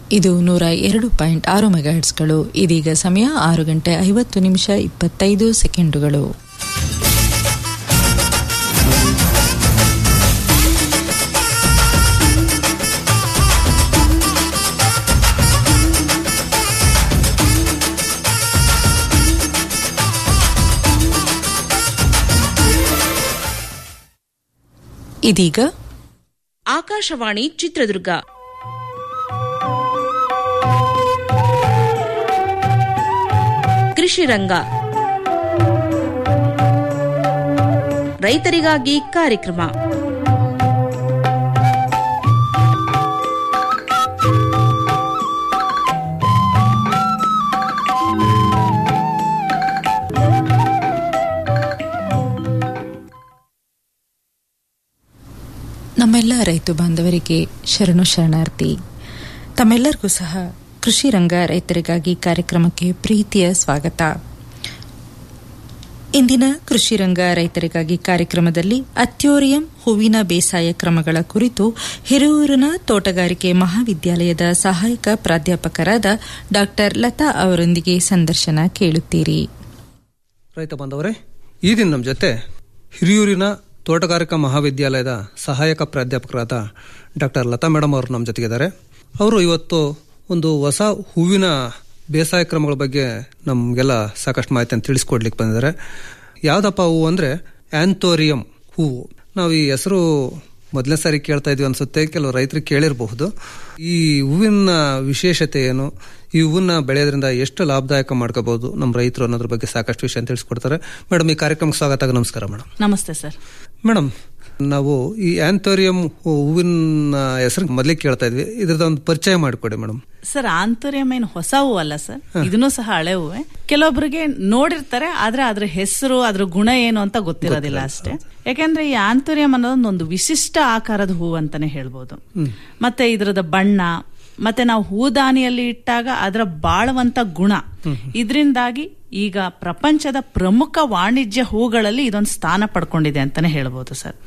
ಇದು ನೂರ ಎರಡು ಪಾಯಿಂಟ್ ಆರು ಮೆಗಾಹೆಟ್ಸ್ಗಳು ಇದೀಗ ಸಮಯ ಆರು ಗಂಟೆ ಐವತ್ತು ನಿಮಿಷ ಇಪ್ಪತ್ತೈದು ಸೆಕೆಂಡುಗಳು ಇದೀಗ ಆಕಾಶವಾಣಿ ಚಿತ್ರದುರ್ಗ ಕೃಷಿ ರಂಗ ರೈತರಿಗಾಗಿ ಕಾರ್ಯಕ್ರಮ ನಮ್ಮೆಲ್ಲ ರೈತ ಬಾಂಧವರಿಗೆ ಶರಣು ಶರಣಾರ್ಥಿ ತಮ್ಮೆಲ್ಲರಿಗೂ ಸಹ ಕೃಷಿ ರಂಗ ರೈತರಿಗಾಗಿ ಕಾರ್ಯಕ್ರಮಕ್ಕೆ ಪ್ರೀತಿಯ ಸ್ವಾಗತ ಇಂದಿನ ಕೃಷಿ ರಂಗ ರೈತರಿಗಾಗಿ ಕಾರ್ಯಕ್ರಮದಲ್ಲಿ ಅತ್ಯೋರಿಯಂ ಹೂವಿನ ಬೇಸಾಯ ಕ್ರಮಗಳ ಕುರಿತು ಹಿರಿಯೂರಿನ ತೋಟಗಾರಿಕೆ ಮಹಾವಿದ್ಯಾಲಯದ ಸಹಾಯಕ ಪ್ರಾಧ್ಯಾಪಕರಾದ ಡಾ ಲತಾ ಅವರೊಂದಿಗೆ ಸಂದರ್ಶನ ಕೇಳುತ್ತೀರಿ ರೈತ ಬಾಂಧವರೇ ಈ ದಿನ ನಮ್ಮ ಜೊತೆ ಹಿರಿಯೂರಿನ ತೋಟಗಾರಿಕಾ ಮಹಾವಿದ್ಯಾಲಯದ ಸಹಾಯಕ ಪ್ರಾಧ್ಯಾಪಕರಾದ ಡಾಕ್ಟರ್ ಲತಾ ಮೇಡಮ್ ಅವರು ನಮ್ಮ ಜೊತೆಗಿದ್ದಾರೆ ಅವರು ಇವತ್ತು ಒಂದು ಹೊಸ ಹೂವಿನ ಬೇಸಾಯ ಕ್ರಮಗಳ ಬಗ್ಗೆ ನಮಗೆಲ್ಲ ಸಾಕಷ್ಟು ಮಾಹಿತಿಯನ್ನು ತಿಳಿಸ್ಕೊಡ್ಲಿಕ್ಕೆ ಬಂದಿದ್ದಾರೆ ಯಾವುದಪ್ಪ ಹೂವು ಅಂದರೆ ಆಂಥೋರಿಯಂ ಹೂವು ನಾವು ಈ ಹೆಸರು ಮೊದಲನೇ ಸಾರಿ ಕೇಳ್ತಾ ಇದ್ವಿ ಅನ್ಸುತ್ತೆ ಕೆಲವು ರೈತರು ಕೇಳಿರಬಹುದು ಈ ಹೂವಿನ ವಿಶೇಷತೆ ಏನು ಈ ಹೂವನ್ನ ಬೆಳೆಯೋದ್ರಿಂದ ಎಷ್ಟು ಲಾಭದಾಯಕ ಮಾಡ್ಕೋಬಹುದು ನಮ್ಮ ರೈತರು ಅನ್ನೋದ್ರ ಬಗ್ಗೆ ಸಾಕಷ್ಟು ವಿಷಯ ತಿಳಿಸ್ಕೊಡ್ತಾರೆ ಮೇಡಮ್ ಈ ಕಾರ್ಯಕ್ರಮಕ್ಕೆ ಸ್ವಾಗತ ನಮಸ್ಕಾರ ಮೇಡಮ್ ನಮಸ್ತೆ ಸರ್ ಮೇಡಮ್ ನಾವು ಈ ಆಂಥೋರಿಯಂ ಹೂವಿನ ಹೆಸರು ಮೊದಲೇ ಕೇಳ್ತಾ ಇದ್ವಿ ಇದ್ರದ್ದು ಒಂದು ಪರಿಚಯ ಮಾಡಿಕೊಡಿ ಮೇಡಮ್ ಸರ್ ಆಂತರ್ಯಂ ಏನು ಹೊಸ ಹೂವು ಅಲ್ಲ ಸರ್ ಇದನ್ನು ಸಹ ಹಳೆ ಹೂವೆ ಕೆಲವೊಬ್ಬರಿಗೆ ನೋಡಿರ್ತಾರೆ ಆದ್ರೆ ಅದ್ರ ಹೆಸರು ಅದ್ರ ಗುಣ ಏನು ಅಂತ ಗೊತ್ತಿರೋದಿಲ್ಲ ಅಷ್ಟೇ ಯಾಕಂದ್ರೆ ಈ ಆಂತರ್ಯಂ ಅನ್ನೋದು ಒಂದು ವಿಶಿಷ್ಟ ಆಕಾರದ ಹೂವು ಅಂತಾನೆ ಹೇಳ್ಬೋದು ಮತ್ತೆ ಇದ್ರದ ಬಣ್ಣ ಮತ್ತೆ ನಾವು ಹೂದಾನಿಯಲ್ಲಿ ಇಟ್ಟಾಗ ಅದರ ಬಾಳುವಂತ ಗುಣ ಇದರಿಂದಾಗಿ ಈಗ ಪ್ರಪಂಚದ ಪ್ರಮುಖ ವಾಣಿಜ್ಯ ಹೂಗಳಲ್ಲಿ ಇದೊಂದು ಸ್ಥಾನ ಪಡ್ಕೊಂಡಿದೆ ಅಂತಾನೆ ಹೇಳ್ಬೋದು ಸರ್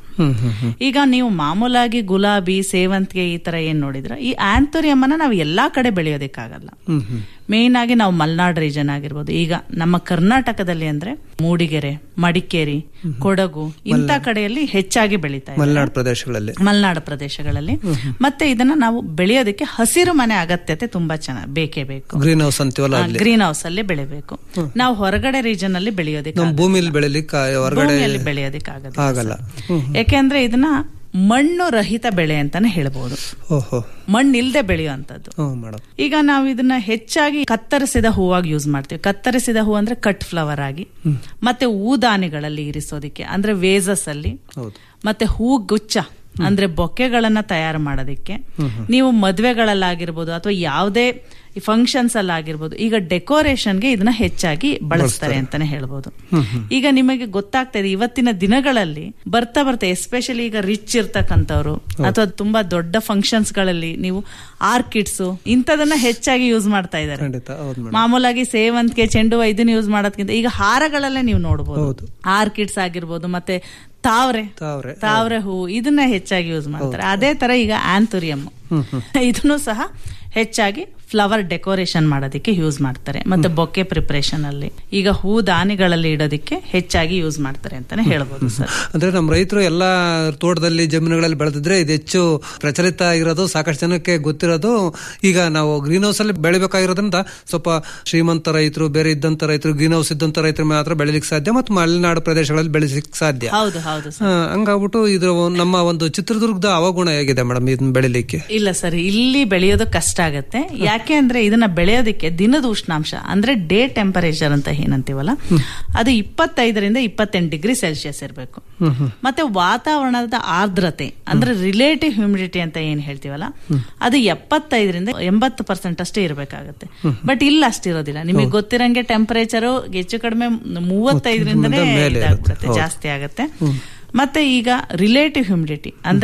ಈಗ ನೀವು ಮಾಮೂಲಾಗಿ ಗುಲಾಬಿ ಸೇವಂತಿಗೆ ಈ ತರ ಏನ್ ನೋಡಿದ್ರ ಈ ಆಂಥೋರಿಯಂ ಅನ್ನ ನಾವು ಎಲ್ಲಾ ಕಡೆ ಬೆಳೆಯೋದಕ್ಕಾಗಲ್ಲ ಮೇನ್ ಆಗಿ ನಾವು ಮಲ್ನಾಡ್ ರೀಜನ್ ಆಗಿರ್ಬೋದು ಈಗ ನಮ್ಮ ಕರ್ನಾಟಕದಲ್ಲಿ ಅಂದ್ರೆ ಮೂಡಿಗೆರೆ ಮಡಿಕೇರಿ ಕೊಡಗು ಇಂಥ ಕಡೆಯಲ್ಲಿ ಹೆಚ್ಚಾಗಿ ಬೆಳೀತಾ ಇದೆ ಮಲೆನಾಡು ಪ್ರದೇಶಗಳಲ್ಲಿ ಮಲೆನಾಡು ಪ್ರದೇಶಗಳಲ್ಲಿ ಮತ್ತೆ ಇದನ್ನ ನಾವು ಬೆಳೆಯೋದಕ್ಕೆ ಹಸಿರು ಮನೆ ಅಗತ್ಯತೆ ತುಂಬಾ ಚೆನ್ನಾಗಿ ಬೇಕೇ ಬೇಕು ಗ್ರೀನ್ ಹೌಸ್ ಅಂತೀವಲ್ಲ ಅಲ್ಲಿ ಗ್ರೀನ್ ಹೌಸ್ ಅಲ್ಲಿ ಬೆಳಿಬೇಕು ನಾವು ಹೊರಗಡೆ ರೀಜನ್ ಅಲ್ಲಿ ಬೆಳೆಯೋದಕ್ಕೆ ನಮ್ಮ ಭೂಮಿಲಿ ಬೆಳಿಲಿಕ್ಕೆ ಹೊರಗಡೆ ಭೂಮಿಯಲ್ಲಿ ಬೆಳೆಯೋದಕ್ಕೆ ಆಗೋದಿಲ್ಲ ಆಗಲ್ಲ ಯಾಕೆಂದ್ರೆ ಇದನ್ನ ಮಣ್ಣು ರಹಿತ ಬೆಳೆ ಅಂತಾನೆ ಹೇಳ್ಬೋದು ಓಹೋ ಮಣ್ಣು ಇಲ್ದೆ ಬೆಳೆಯುವಂತದ್ದು ಹ್ಞೂ ಮೇಡಮ್ ಈಗ ನಾವು ಇದನ್ನ ಹೆಚ್ಚಾಗಿ ಕತ್ತರಿಸಿದ ಹೂವಾಗಿ ಯೂಸ್ ಮಾಡ್ತೀವಿ ಕತ್ತರಿಸಿದ ಹೂ ಅಂದ್ರೆ ಕಟ್ ಫ್ಲವರ್ ಆಗಿ ಮತ್ತೆ ಹೂದಾನಿಗಳಲ್ಲಿ ಇರಿಸೋದಿಕ್ಕೆ ಅಂದ್ರೆ ವೇಸಸ್ ಅಲ್ಲಿ ಹೌದು ಮತ್ತೆ ಹೂ ಗುಚ್ಛ ಅಂದ್ರೆ ಬೊಕ್ಕೆಗಳನ್ನ ತಯಾರು ಮಾಡೋದಿಕ್ಕೆ ನೀವು ಮದ್ವೆಗಳಲ್ಲಾಗಿರ್ಬೋದು ಅಥವಾ ಯಾವುದೇ ಫಂಕ್ಷನ್ಸ್ ಅಲ್ಲಾಗಿರ್ಬೋದು ಈಗ ಡೆಕೋರೇಷನ್ಗೆ ಇದನ್ನ ಹೆಚ್ಚಾಗಿ ಬಳಸ್ತಾರೆ ಅಂತಾನೆ ಹೇಳ್ಬೋದು ಈಗ ನಿಮಗೆ ಗೊತ್ತಾಗ್ತಾ ಇದೆ ಇವತ್ತಿನ ದಿನಗಳಲ್ಲಿ ಬರ್ತಾ ಬರ್ತಾ ಎಸ್ಪೆಷಲಿ ಈಗ ರಿಚ್ ಇರ್ತಕ್ಕಂಥವ್ರು ಅಥವಾ ತುಂಬಾ ದೊಡ್ಡ ಫಂಕ್ಷನ್ಸ್ ಗಳಲ್ಲಿ ನೀವು ಆರ್ಕಿಡ್ಸ್ ಇಂಥದನ್ನ ಹೆಚ್ಚಾಗಿ ಯೂಸ್ ಮಾಡ್ತಾ ಇದ್ದಾರೆ ಖಂಡಿತ ಹೌದು ಮೇಡಮ್ ಮಾಮೂಲಾಗಿ ಸೇವಂತಿಗೆ ಚೆಂಡು ಹೂವು ಇದನ್ನ ಯೂಸ್ ಮಾಡೋದ್ಕಿಂತ ಈಗ ಹಾರಗಳಲ್ಲೇ ನೀವು ನೋಡಬಹುದು ಆರ್ಕಿಡ್ಸ್ ಆಗಿರ್ಬೋದು ಮತ್ತೆ ತಾವ್ರೆ ತಾವ್ರೆ ತಾವ್ರೆ ಹೂವು ಇದನ್ನ ಹೆಚ್ಚಾಗಿ ಯೂಸ್ ಮಾಡ್ತಾರೆ ಅದೇ ತರ ಈಗ ಆಂಥೋರಿಯಂ ಇದನ್ನು ಸಹ ಹೆಚ್ಚಾಗಿ ಫ್ಲವರ್ ಡೆಕೋರೇಷನ್ ಮಾಡೋದಕ್ಕೆ ಯೂಸ್ ಮಾಡ್ತಾರೆ ಮತ್ತೆ ಬೊಕ್ಕೆ ಪ್ರಿಪರೇಷನ್ ಅಲ್ಲಿ ಈಗ ಹೂ ದಾನಿಗಳಲ್ಲಿ ಇಡೋದಕ್ಕೆ ಹೆಚ್ಚಾಗಿ ಯೂಸ್ ಮಾಡ್ತಾರೆ ಅಂತಾನೆ ಹೇಳ್ಬೋದು ಸರ್ ಅಂದ್ರೆ ನಮ್ಮ ರೈತರು ಎಲ್ಲಾ ತೋಟದಲ್ಲಿ ಜಮೀನುಗಳಲ್ಲಿ ಬೆಳೆದಿದ್ರೆ ಇದು ಹೆಚ್ಚು ಪ್ರಚಲಿತ ಇರೋದು ಸಾಕಷ್ಟು ಜನಕ್ಕೆ ಗೊತ್ತಿರೋದು ಈಗ ನಾವು ಗ್ರೀನ್ ಹೌಸ್ ಅಲ್ಲಿ ಬೆಳಿಬೇಕಾಗಿರೋದ್ರಿಂದ ಸ್ವಲ್ಪ ಶ್ರೀಮಂತ ರೈತರು ಬೇರೆ ಇದ್ದಂತ ರೈತರು ಗ್ರೀನ್ ಹೌಸ್ ಇದ್ದಂತ ರೈತರು ಮಾತ್ರ ಬೆಳಿಲಿಕ್ಕೆ ಸಾಧ್ಯ ಮತ್ತು ಮಲೆನಾಡು ಪ್ರದೇಶಗಳಲ್ಲಿ ಬೆಳೆಸಲಿಕ್ಕೆ ಸಾಧ್ಯ ಹೌದು ಹೌದು ಸರ್ ಆ, ಹಂಗಾಗ್ಬಿಟ್ಟು ಇದು ನಮ್ಮ ಒಂದು ಚಿತ್ರದುರ್ಗದ ಅವಗುಣ ಹೇಗಿದೆ ಮೇಡಮ್ ಇದನ್ನ ಬೆಳಿಲಿಕ್ಕೆ ಇಲ್ಲ ಸರ್ ಇಲ್ಲಿ ಬೆಳೆಯೋದು ಕಷ್ಟ ಆಗತ್ತೆ ಯಾಕೆ ಅಂದ್ರೆ ಇದನ್ನ ಬೆಳೆಯೋದಕ್ಕೆ ದಿನದ ಉಷ್ಣಾಂಶ ಅಂದ್ರೆ ಡೇ ಟೆಂಪರೇಚರ್ ಅಂತ ಏನಂತೀವಲ್ಲ ಅದು ಇಪ್ಪತ್ತೈದರಿಂದ ಇಪ್ಪತ್ತೆಂಟು ಡಿಗ್ರಿ ಸೆಲ್ಸಿಯಸ್ ಇರಬೇಕು ಮತ್ತೆ ವಾತಾವರಣದ ಆರ್ದ್ರತೆ ಅಂದ್ರೆ ರಿಲೇಟಿವ್ ಹ್ಯೂಮಿಡಿಟಿ ಅಂತ ಏನ್ ಹೇಳ್ತೀವಲ್ಲ ಅದು ಎಪ್ಪತ್ತೈದರಿಂದ ಎಂಬತ್ತು ಪರ್ಸೆಂಟ್ ಅಷ್ಟೇ ಇರಬೇಕಾಗತ್ತೆ ಬಟ್ ಇಲ್ಲಿ ಅಷ್ಟಿರೋದಿಲ್ಲ ನಿಮಗೆ ಗೊತ್ತಿರಂಗೆ ಟೆಂಪರೇಚರ್ ಹೆಚ್ಚು ಕಡಿಮೆ ಮೂವತ್ತೈದರಿಂದನೇ ಇದಾಗ್ಬಿಡುತ್ತೆ ಜಾಸ್ತಿ ಆಗತ್ತೆ ಮತ್ತೆ ಈಗ ರಿಲೇಟಿವ್ ಹ್ಯೂಮಿಡಿಟಿ ಅಂದ್ರೆ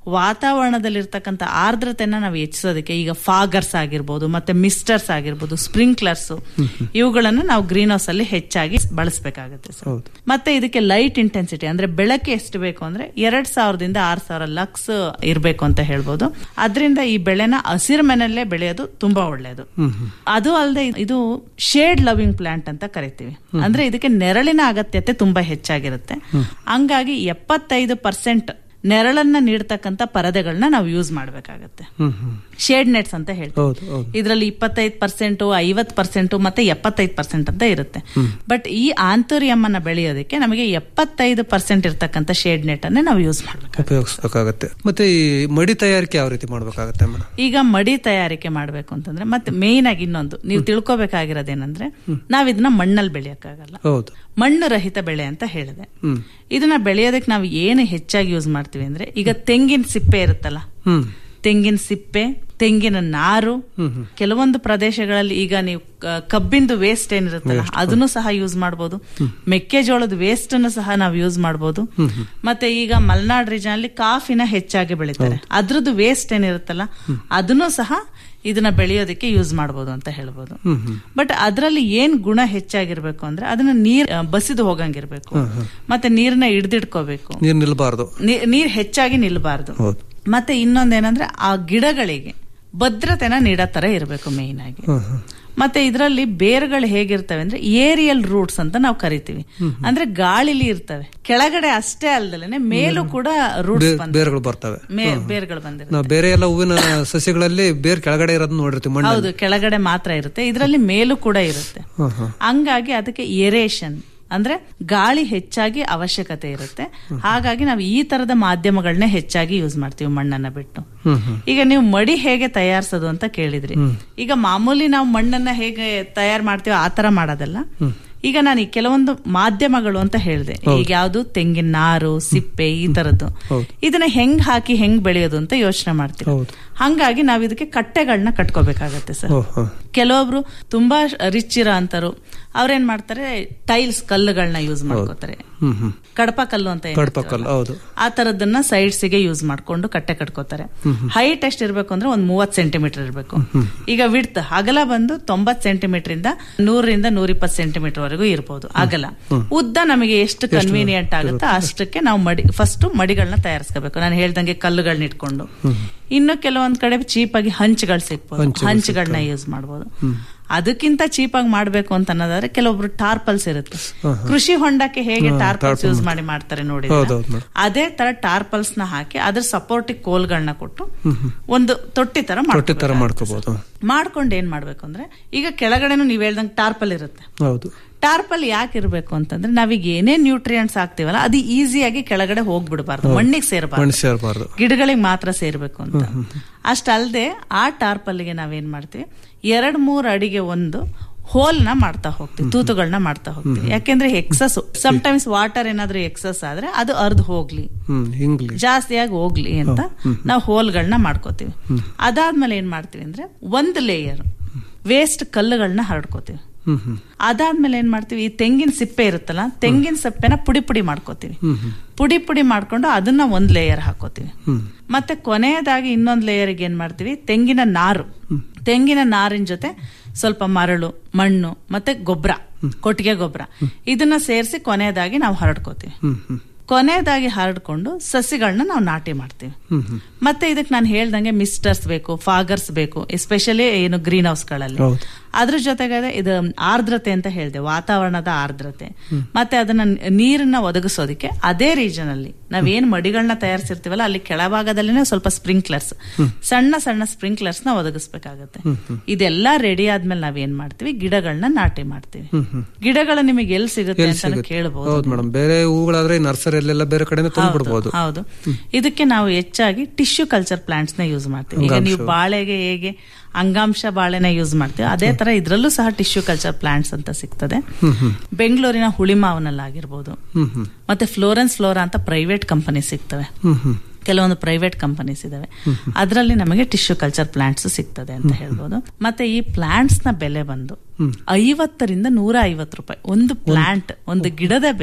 ವಾತಾವರಣದಲ್ಲಿರ್ತಕ್ಕಂಥ ಆರ್ದ್ರತೆನ ನಾವು ಹೆಚ್ಚಿಸೋದಕ್ಕೆ ಈಗ ಫಾಗರ್ಸ್ ಆಗಿರ್ಬೋದು ಮತ್ತೆ ಮಿಸ್ಟರ್ಸ್ ಆಗಿರ್ಬೋದು ಸ್ಪ್ರಿಂಕ್ಲರ್ಸ್ ಇವುಗಳನ್ನು ನಾವು ಗ್ರೀನ್ ಹೌಸ್ ಅಲ್ಲಿ ಹೆಚ್ಚಾಗಿ ಬಳಸಬೇಕಾಗುತ್ತೆ ಸರ್ ಹೌದು. ಮತ್ತೆ ಇದಕ್ಕೆ ಲೈಟ್ ಇಂಟೆನ್ಸಿಟಿ ಅಂದ್ರೆ ಬೆಳಕೆ ಎಷ್ಟು ಬೇಕು ಅಂದ್ರೆ ಎರಡ್ ಸಾವಿರದಿಂದ ಆರ್ ಸಾವಿರ ಲಕ್ಸ್ ಇರಬೇಕು ಅಂತ ಹೇಳ್ಬೋದು ಅದರಿಂದ ಈ ಬೆಳೆನ ಹಸಿರು ಮನೆಯಲ್ಲೇ ಬೆಳೆಯೋದು ತುಂಬಾ ಒಳ್ಳೆಯದು ಅದು ಅಲ್ಲದೆ ಇದು ಶೇಡ್ ಲವಿಂಗ್ ಪ್ಲಾಂಟ್ ಅಂತ ಕರಿತೀವಿ ಅಂದ್ರೆ ಇದಕ್ಕೆ ನೆರಳಿನ ಅಗತ್ಯತೆ ತುಂಬಾ ಹೆಚ್ಚಾಗಿರುತ್ತೆ ಹಂಗಾಗಿ ಎಪ್ಪತ್ತೈದು ಪರ್ಸೆಂಟ್ ನೆರಳನ್ನ ನೀಡ್ತಕ್ಕಂಥ ಪರದೆಗಳನ್ನ ನಾವು ಯೂಸ್ ಮಾಡಬೇಕಾಗತ್ತೆ ಹ್ಮ್ ಹ್ಮ್ ಶೇಡ್ ನೆಟ್ಸ್ ಅಂತ ಹೇಳ್ತೀವಿ ಹೌದು ಹೌದು ಇದರಲ್ಲಿ ಇಪ್ಪತ್ತೈದು ಪರ್ಸೆಂಟ್ ಐವತ್ ಪರ್ಸೆಂಟ್ ಮತ್ತೆ ಎಪ್ಪತ್ತೈದು ಪರ್ಸೆಂಟ್ ಅಂತ ಇರುತ್ತೆ ಬಟ್ ಈ ಆಂತೋರಿಯಂ ಅನ್ನ ಬೆಳೆಯೋದಕ್ಕೆ ನಮಗೆ ಎಪ್ಪತ್ತೈದು ಪರ್ಸೆಂಟ್ ಇರ್ತಕ್ಕಂಥ ಶೇಡ್ ನೆಟ್ ಅನ್ನೇ ನಾವು ಯೂಸ್ ಮಾಡಬೇಕು ಉಪಯೋಗಿಸ್ಬೇಕಾಗತ್ತೆ ಮತ್ತೆ ಈ ಮಡಿ ತಯಾರಿಕೆ ಯಾವ ರೀತಿ ಮಾಡ್ಬೇಕಾಗತ್ತೆ ಮೇಡಮ್ ಈಗ ಮಡಿ ತಯಾರಿಕೆ ಮಾಡಬೇಕು ಅಂತಂದ್ರೆ ಮತ್ತೆ ಮೇನ್ ಆಗಿ ಇನ್ನೊಂದು ನೀವು ತಿಳ್ಕೊಬೇಕಾಗಿರೋದೇನಂದ್ರೆ ನಾವ್ ಇದನ್ನ ಮಣ್ಣಲ್ಲಿ ಬೆಳೆಯಕ್ಕಾಗಲ್ಲ ಹೌದು ಮಣ್ಣು ರಹಿತ ಬೆಳೆ ಅಂತ ಹೇಳಿದೆ ಹ್ಮ್ ಇದನ್ನ ಬೆಳೆಯೋದಕ್ಕೆ ನಾವು ಏನು ಹೆಚ್ಚಾಗಿ ಯೂಸ್ ಮಾಡ್ತೀವಿ ಅಂದ್ರೆ ಈಗ ತೆಂಗಿನ ಸಿಪ್ಪೆ ಇರುತ್ತಲ್ಲ ಹ್ಮ್ ತೆಂಗಿನ ಸಿಪ್ಪೆ ತೆಂಗಿನ ನಾರು ಕೆಲವೊಂದು ಪ್ರದೇಶಗಳಲ್ಲಿ ಈಗ ನೀವು ಕ- ಕಬ್ಬಿಂದು ವೇಸ್ಟ್ ಏನಿರುತ್ತಲ್ಲ ಅದನ್ನು ಸಹ ಯೂಸ್ ಮಾಡಬಹುದು ಮೆಕ್ಕೆಜೋಳದ ವೇಸ್ಟ್ ಅನ್ನು ಸಹ ನಾವು ಯೂಸ್ ಮಾಡಬಹುದು ಮತ್ತೆ ಈಗ ಮಲೆನಾಡ್ ರೀಜನ್ ಅಲ್ಲಿ ಕಾಫಿನ ಹೆಚ್ಚಾಗಿ ಬೆಳಿತಾರೆ ಅದ್ರದ್ದು ವೇಸ್ಟ್ ಏನಿರುತ್ತಲ್ಲ ಅದನ್ನು ಸಹ ಇದನ್ನ ಬೆಳೆಯೋದಕ್ಕೆ ಯೂಸ್ ಮಾಡಬಹುದು ಅಂತ ಹೇಳ್ಬೋದು ಬಟ್ ಅದರಲ್ಲಿ ಏನ್ ಗುಣ ಹೆಚ್ಚಾಗಿರ್ಬೇಕು ಅಂದ್ರೆ ಅದನ್ನ ನೀರ್ ಆ, ಬಸಿದು ಹೋಗಂಗಿರ್ಬೇಕು ಮತ್ತೆ ನೀರ್ನ ಹಿಡ್ದಿಡ್ಕೋಬೇಕು ನೀರು ನಿಲ್ಬಾರ್ದು ನೀ- ನೀರ್ ಹೆಚ್ಚಾಗಿ ನಿಲ್ಬಾರ್ದು ಹೌದು ಮತ್ತೆ ಇನ್ನೊಂದೇನಂದ್ರೆ ಆ ಗಿಡಗಳಿಗೆ ಭದ್ರತೆನ ನೀಡೋ ತರ ಇರಬೇಕು ಮೇಯ್ನ್ ಆಗಿ ಹ್ಮ್ ಹ್ಮ್ ಮತ್ತೆ ಇದರಲ್ಲಿ ಬೇರುಗಳು ಹೇಗಿರ್ತವೆ ಅಂದ್ರೆ ಏರಿಯಲ್ ರೂಟ್ಸ್ ಅಂತ ನಾವು ಕರಿತೀವಿ ಅಂದ್ರೆ ಗಾಳಿಲಿ ಇರ್ತವೆ ಕೆಳಗಡೆ ಅಷ್ಟೇ ಅಲ್ದಲೇನೆ ಮೇಲೂ ಕೂಡ ರೂಟ್ಸ್ ಬೇ- ಬಂದ ಬೇರುಗಳು ಬರ್ತವೆ ಬೇರುಗಳು ಬಂದಿರುತ್ತೆ ನಾವು ಬೇರೆ ಎಲ್ಲ ಹೂವಿನ ಸಸ್ಯಗಳಲ್ಲಿ ಬೇರ್ ಕೆಳಗಡೆ ಇರೋದನ್ನ ನೋಡಿರ್ತೀವಿ ಮಣ್ಣು ಹೌದು ಕೆಳಗಡೆ ಮಾತ್ರ ಇರುತ್ತೆ ಇದರಲ್ಲಿ ಮೇಲೂ ಕೂಡ ಇರುತ್ತೆ ಹ್ಮ್ ಹ್ಮ್ ಹಂಗಾಗಿ ಅದಕ್ಕೆ ಎರೇಷನ್ ಅಂದ್ರೆ ಗಾಳಿ ಹೆಚ್ಚಾಗಿ ಅವಶ್ಯಕತೆ ಇರುತ್ತೆ ಹಾಗಾಗಿ ನಾವು ಈ ತರದ ಮಾಧ್ಯಮಗಳನ್ನೇ ಹೆಚ್ಚಾಗಿ ಯೂಸ್ ಮಾಡ್ತೀವಿ ಮಣ್ಣನ್ನ ಬಿಟ್ಟು ಹ್ಮ್ ಹ್ಮ್ ಈಗ ನೀವು ಮಡಿ ಹೇಗೆ ತಯಾರಿಸೋದು ಅಂತ ಕೇಳಿದ್ರಿ ಈಗ ಮಾಮೂಲಿ ನಾವು ಮಣ್ಣನ್ನ ಹೇಗೆ ತಯಾರು ಮಾಡ್ತೀವಿ ಆ ತರ ಮಾಡೋದಲ್ಲ ಈಗ ನಾನು ಈ ಕೆಲವೊಂದು ಮಾಧ್ಯಮಗಳು ಅಂತ ಹೇಳಿದೆ ಈಗ ಯಾವ್ದು ತೆಂಗಿನ ನಾರು ಸಿಪ್ಪೆ ಈ ತರದ್ದು ಇದನ್ನ ಹೆಂಗ್ ಹಾಕಿ ಹೆಂಗ್ ಬೆಳೆಯೋದು ಅಂತ ಯೋಚನೆ ಮಾಡ್ತೀವಿ ಹೌದು. ಹಂಗಾಗಿ ನಾವ್ ಇದಕ್ಕೆ ಕಟ್ಟೆಗಳನ್ನ ಕಟ್ಕೋಬೇಕಾಗತ್ತೆ ಸರ್ ಓ, ಹ. ಕೆಲವೊಬ್ರು ತುಂಬಾ ರಿಚ್ ಇರೋ ಅಂತರು ಅವ್ರೇನ್ ಮಾಡ್ತಾರೆ ಟೈಲ್ಸ್ ಕಲ್ಲುಗಳನ್ನ ಯೂಸ್ ಮಾಡ್ಕೋತಾರೆ ಹ್ಮ್ ಹ್ಮ್ ಕಡಪ ಕಲ್ಲು ಅಂತ ಏನ್ ಕಡಪ ಹೇಳ್ತೀವಲ್ಲ. ಕಲ್ಲು ಹೌದು ಆ ತರದನ್ನ ಸೈಡ್ಸ್ ಗೆ ಯೂಸ್ ಮಾಡ್ಕೊಂಡು ಕಟ್ಟೆ ಕಟ್ಕೋತಾರೆ ಹೈಟ್ ಎಷ್ಟು ಇರ್ಬೇಕು ಅಂದ್ರೆ ಒಂದ್ ಮೂವತ್ ಸೆಂಟಿಮೀಟರ್ ಇರಬೇಕು ಈಗ ವಿಡ್ತ್ ಅಗಲ ಬಂದು ತೊಂಬತ್ ಸೆಂಟಿಮೀಟರ್ ಇಂದ ನೂರರಿಂದ ನೂರಿಪ್ಪತ್ತು ಸೆಂಟಿಮೀಟರ್ ವರೆಗೂ ಇರ್ಬೋದು ಅಗಲ ಉದ್ದ ನಮಗೆ ಎಷ್ಟು ಕನ್ವೀನಿಯಂಟ್ ಆಗುತ್ತೋ ಅಷ್ಟಕ್ಕೆ ನಾವು ಮಡಿ ಫಸ್ಟ್ ಮಡಿಗಳನ್ನ ತಯಾರಿಸ್ಕೋಬೇಕು ನಾನು ಹೇಳ್ದಂಗೆ ಕಲ್ಲುಗಳನ್ನ ಇಟ್ಕೊಂಡು ಇನ್ನು ಕೆಲವೊಂದ್ ಕಡೆ ಚೀಪ್ ಆಗಿ ಹಂಚ್ಗಳು ಸಿಗ್ಬೋದು ಹಂಚ್ಗಳನ್ನ ಯೂಸ್ ಮಾಡ್ಬೋದು ಅದಕ್ಕಿಂತ ಚೀಪ್ ಆಗಿ ಮಾಡ್ಬೇಕು ಅಂತ ಅನ್ನೋದಾದ್ರೆ ಕೆಲವೊಬ್ರು ಟಾರ್ಪಲ್ಸ್ ಇರುತ್ತೆ ಕೃಷಿ ಹೊಂಡಕ್ಕೆ ಹೇಗೆ ಟಾರ್ಪಲ್ಸ್ ಯೂಸ್ ಮಾಡಿ ಮಾಡ್ತಾರೆ ನೋಡಿ ಹೌದೌದು ಮೇಡಮ್ ಅದೇ ತರ ಟಾರ್ಪಲ್ಸ್ ನ ಹಾಕಿ ಅದ್ರ ಸಪೋರ್ಟಿವ್ ಕೋಲ್ಗಳನ್ನ ಕೊಟ್ಟು ಒಂದು ತೊಟ್ಟಿ ತರ ತೊಟ್ಟಿ ತರ ಮಾಡ್ಕೋಬೇಕು. ಮಾಡ್ಕೋಬಹುದು ಮಾಡ್ಕೊಂಡು ಏನ್ ಮಾಡ್ಬೇಕು ಅಂದ್ರೆ ಈಗ ಕೆಳಗಡೆನು ನೀವ್ ಹೇಳ್ದಂಗೆ ಟಾರ್ಪಲ್ ಇರುತ್ತೆ ಹೌದು ಟಾರ್ಪಲ್ ಯಾಕೆ ಇರ್ಬೇಕು ಅಂತಂದ್ರೆ ನಾವೀಗ ಏನೇ ನ್ಯೂಟ್ರಿಯೆಂಟ್ಸ್ ಹಾಕ್ತಿವಲ್ಲ ಅದು ಈಸಿಯಾಗಿ ಕೆಳಗಡೆ ಹೋಗ್ಬಿಡ್ಬಾರ್ದು ಮಣ್ಣಿಗೆ ಸೇರಬಾರ್ದು ಮಣ್ಣು ಸೇರಬಾರ್ದು ಗಿಡಗಳಿಗೆ ಮಾತ್ರ ಸೇರ್ಬೇಕು ಅಂತ ಅಷ್ಟಲ್ದೆ ಆ ಟಾರ್ಪಲ್ಗೆ ನಾವೇನ್ ಮಾಡ್ತೀವಿ ಎರಡ್ ಮೂರ್ ಅಡಿಗೆ ಒಂದು ಹೋಲ್ ನ ಮಾಡ್ತಾ ಹೋಗ್ತೀವಿ ತೂತುಗಳನ್ನ ಮಾಡ್ತಾ ಹೋಗ್ತೀವಿ ಯಾಕೆಂದ್ರೆ ಎಕ್ಸಸ್ ಟೈಮ್ಸ್ ವಾಟರ್ ಏನಾದ್ರೂ ಎಕ್ಸಸ್ ಆದ್ರೆ ಅದು ಅರ್ಧ ಹೋಗ್ಲಿ ಹ್ಮ್ ಹಿಂಗ್ಲಿ ಜಾಸ್ತಿಯಾಗಿ ಹೋಗ್ಲಿ ಅಂತ ನಾವು ಹೋಲ್ಗಳನ್ನ ಮಾಡ್ಕೋತೀವಿ ಅದಾದ್ಮೇಲೆ ಏನ್ ಮಾಡ್ತೀವಿ ಅಂದ್ರೆ ಒಂದ್ ಲೇಯರ್ ವೇಸ್ಟ್ ಕಲ್ಲುಗಳನ್ನ ಹರಡ್ಕೋತೀವಿ ಹ್ಮ್ ಹ್ಮ್ ಅದಾದ್ಮೇಲೆ ಏನ್ ಮಾಡ್ತೀವಿ ಈ ತೆಂಗಿನ ಸಿಪ್ಪೆ ಇರುತ್ತಲ್ಲ ತೆಂಗಿನ ಸಿಪ್ಪೆನ ಪುಡಿ ಪುಡಿ ಮಾಡ್ಕೋತೀವಿ ಪುಡಿ ಪುಡಿ ಮಾಡ್ಕೊಂಡು ಅದನ್ನ ಒಂದ್ ಲೇಯರ್ ಹಾಕೋತೀವಿ ಮತ್ತೆ ಕೊನೆಯದಾಗಿ ಇನ್ನೊಂದ್ ಲೇಯರ್ಗೆ ಏನ್ ಮಾಡ್ತೀವಿ ತೆಂಗಿನ ನಾರು ತೆಂಗಿನ ನಾರಿನ ಜೊತೆ ಸ್ವಲ್ಪ ಮರಳು ಮಣ್ಣು ಮತ್ತೆ ಗೊಬ್ಬರ ಕೊಟ್ಟಿಗೆ ಗೊಬ್ಬರ ಇದನ್ನ ಸೇರಿಸಿ ಕೊನೆಯದಾಗಿ ನಾವು ಹರಡ್ಕೋತೀವಿ ಹ್ಮ್ ಹ್ಮ್ ಕೊನೆಯದಾಗಿ ಹರಡ್ಕೊಂಡು ಸಸಿಗಳನ್ನ ನಾವು ನಾಟಿ ಮಾಡ್ತೀವಿ ಮತ್ತೆ ಇದಕ್ಕೆ ನಾನು ಹೇಳ್ದಂಗೆ ಮಿಸ್ಟರ್ಸ್ ಬೇಕು ಫಾಗರ್ಸ್ ಬೇಕು ಎಸ್ಪೆಷಲಿ ಏನು ಗ್ರೀನ್ ಹೌಸ್ಗಳಲ್ಲಿ ಹೌದು. ಅದ್ರ ಜೊತೆಗೆ ಇದು ಆರ್ದ್ರತೆ ಅಂತ ಹೇಳಿದೆ ವಾತಾವರಣದ ಆರ್ದ್ರತೆ ಮತ್ತೆ ಅದನ್ನ ನೀರನ್ನ ಒದಗಿಸೋದಕ್ಕೆ ಅದೇ ರೀಜನ್ ಅಲ್ಲಿ ನಾವೇನ್ ಮಡಿಗಳನ್ನ ತಯಾರಿಸಿರ್ತೀವಲ್ಲ ಅಲ್ಲಿ ಕೆಳಭಾಗದಲ್ಲಿನೇ ಸ್ವಲ್ಪ ಸ್ಪ್ರಿಂಕ್ಲರ್ಸ್ ಸಣ್ಣ ಸಣ್ಣ ಸ್ಪ್ರಿಂಕ್ಲರ್ಸ್ ನ ಒದಗಿಸ್ಬೇಕಾಗತ್ತೆ ಇದೆಲ್ಲ ರೆಡಿ ಆದ್ಮೇಲೆ ನಾವೇನ್ ಮಾಡ್ತೀವಿ ಗಿಡಗಳನ್ನ ನಾಟಿ ಮಾಡ್ತೀವಿ ಗಿಡಗಳು ನಿಮಗೆ ಎಲ್ಲಿ ಸಿಗುತ್ತೆ ಅಂತ ಕೇಳಬಹುದು ಹೌದು ಮೇಡಮ್ ಬೇರೆ ಹೂಗಳಾದ್ರೆ ನರ್ಸರಿಯಲ್ಲೆಲ್ಲ ಬೇರೆ ಕಡೆನೇ ತಂದ್ಬಿಡ್ಬೋದು ಹೌದು ಇದಕ್ಕೆ ನಾವು ಹೆಚ್ಚಾಗಿ ಟಿಶ್ಯೂ ಕಲ್ಚರ್ ಪ್ಲಾಂಟ್ಸ್ ನ ಯೂಸ್ ಮಾಡ್ತೀವಿ ಈಗ ನೀವು ಬಾಳೆಗೆ ಹೇಗೆ ಅಂಗಾಂಶ ಬಾಳೆನ ಯೂಸ್ ಮಾಡ್ತೀವಿ ಅದೇ ತರ ಇದ್ರಲ್ಲೂ ಸಹ ಟಿಶ್ಯೂ ಕಲ್ಚರ್ ಪ್ಲಾಂಟ್ಸ್ ಅಂತ ಸಿಗ್ತದೆ ಬೆಂಗಳೂರಿನ ಹುಳಿಮಾವನಲ್ಲಾಗಿರ್ಬೋದು ಹ್ಮ್ ಹ್ಮ್ ಮತ್ತೆ ಫ್ಲೋರೆನ್ಸ್ ಫ್ಲೋರಾ ಅಂತ ಪ್ರೈವೇಟ್ ಕಂಪನಿ ಸಿಗ್ತವೆ ಹ್ಮ್ ಹ್ಮ್ ಕೆಲವೊಂದು ಪ್ರೈವೇಟ್ ಕಂಪನೀಸ್ ಇದಾವೆ ಅದರಲ್ಲಿ ನಮಗೆ ಟಿಶ್ಯೂ ಕಲ್ಚರ್ ಪ್ಲಾಂಟ್ಸ್ ಸಿಗ್ತದೆ ಅಂತ ಹೇಳ್ಬೋದು ಮತ್ತೆ ಈ ಪ್ಲಾಂಟ್ಸ್ ನ ಬೆಲೆ ಬಂದು ಐವತ್ತರಿಂದ ನೂರ ಐವತ್ತು ರೂಪಾಯಿ ಒಂದು ಪ್ಲಾಂಟ್ ಒಂದು ಗಿಡದ ಬೆಲೆ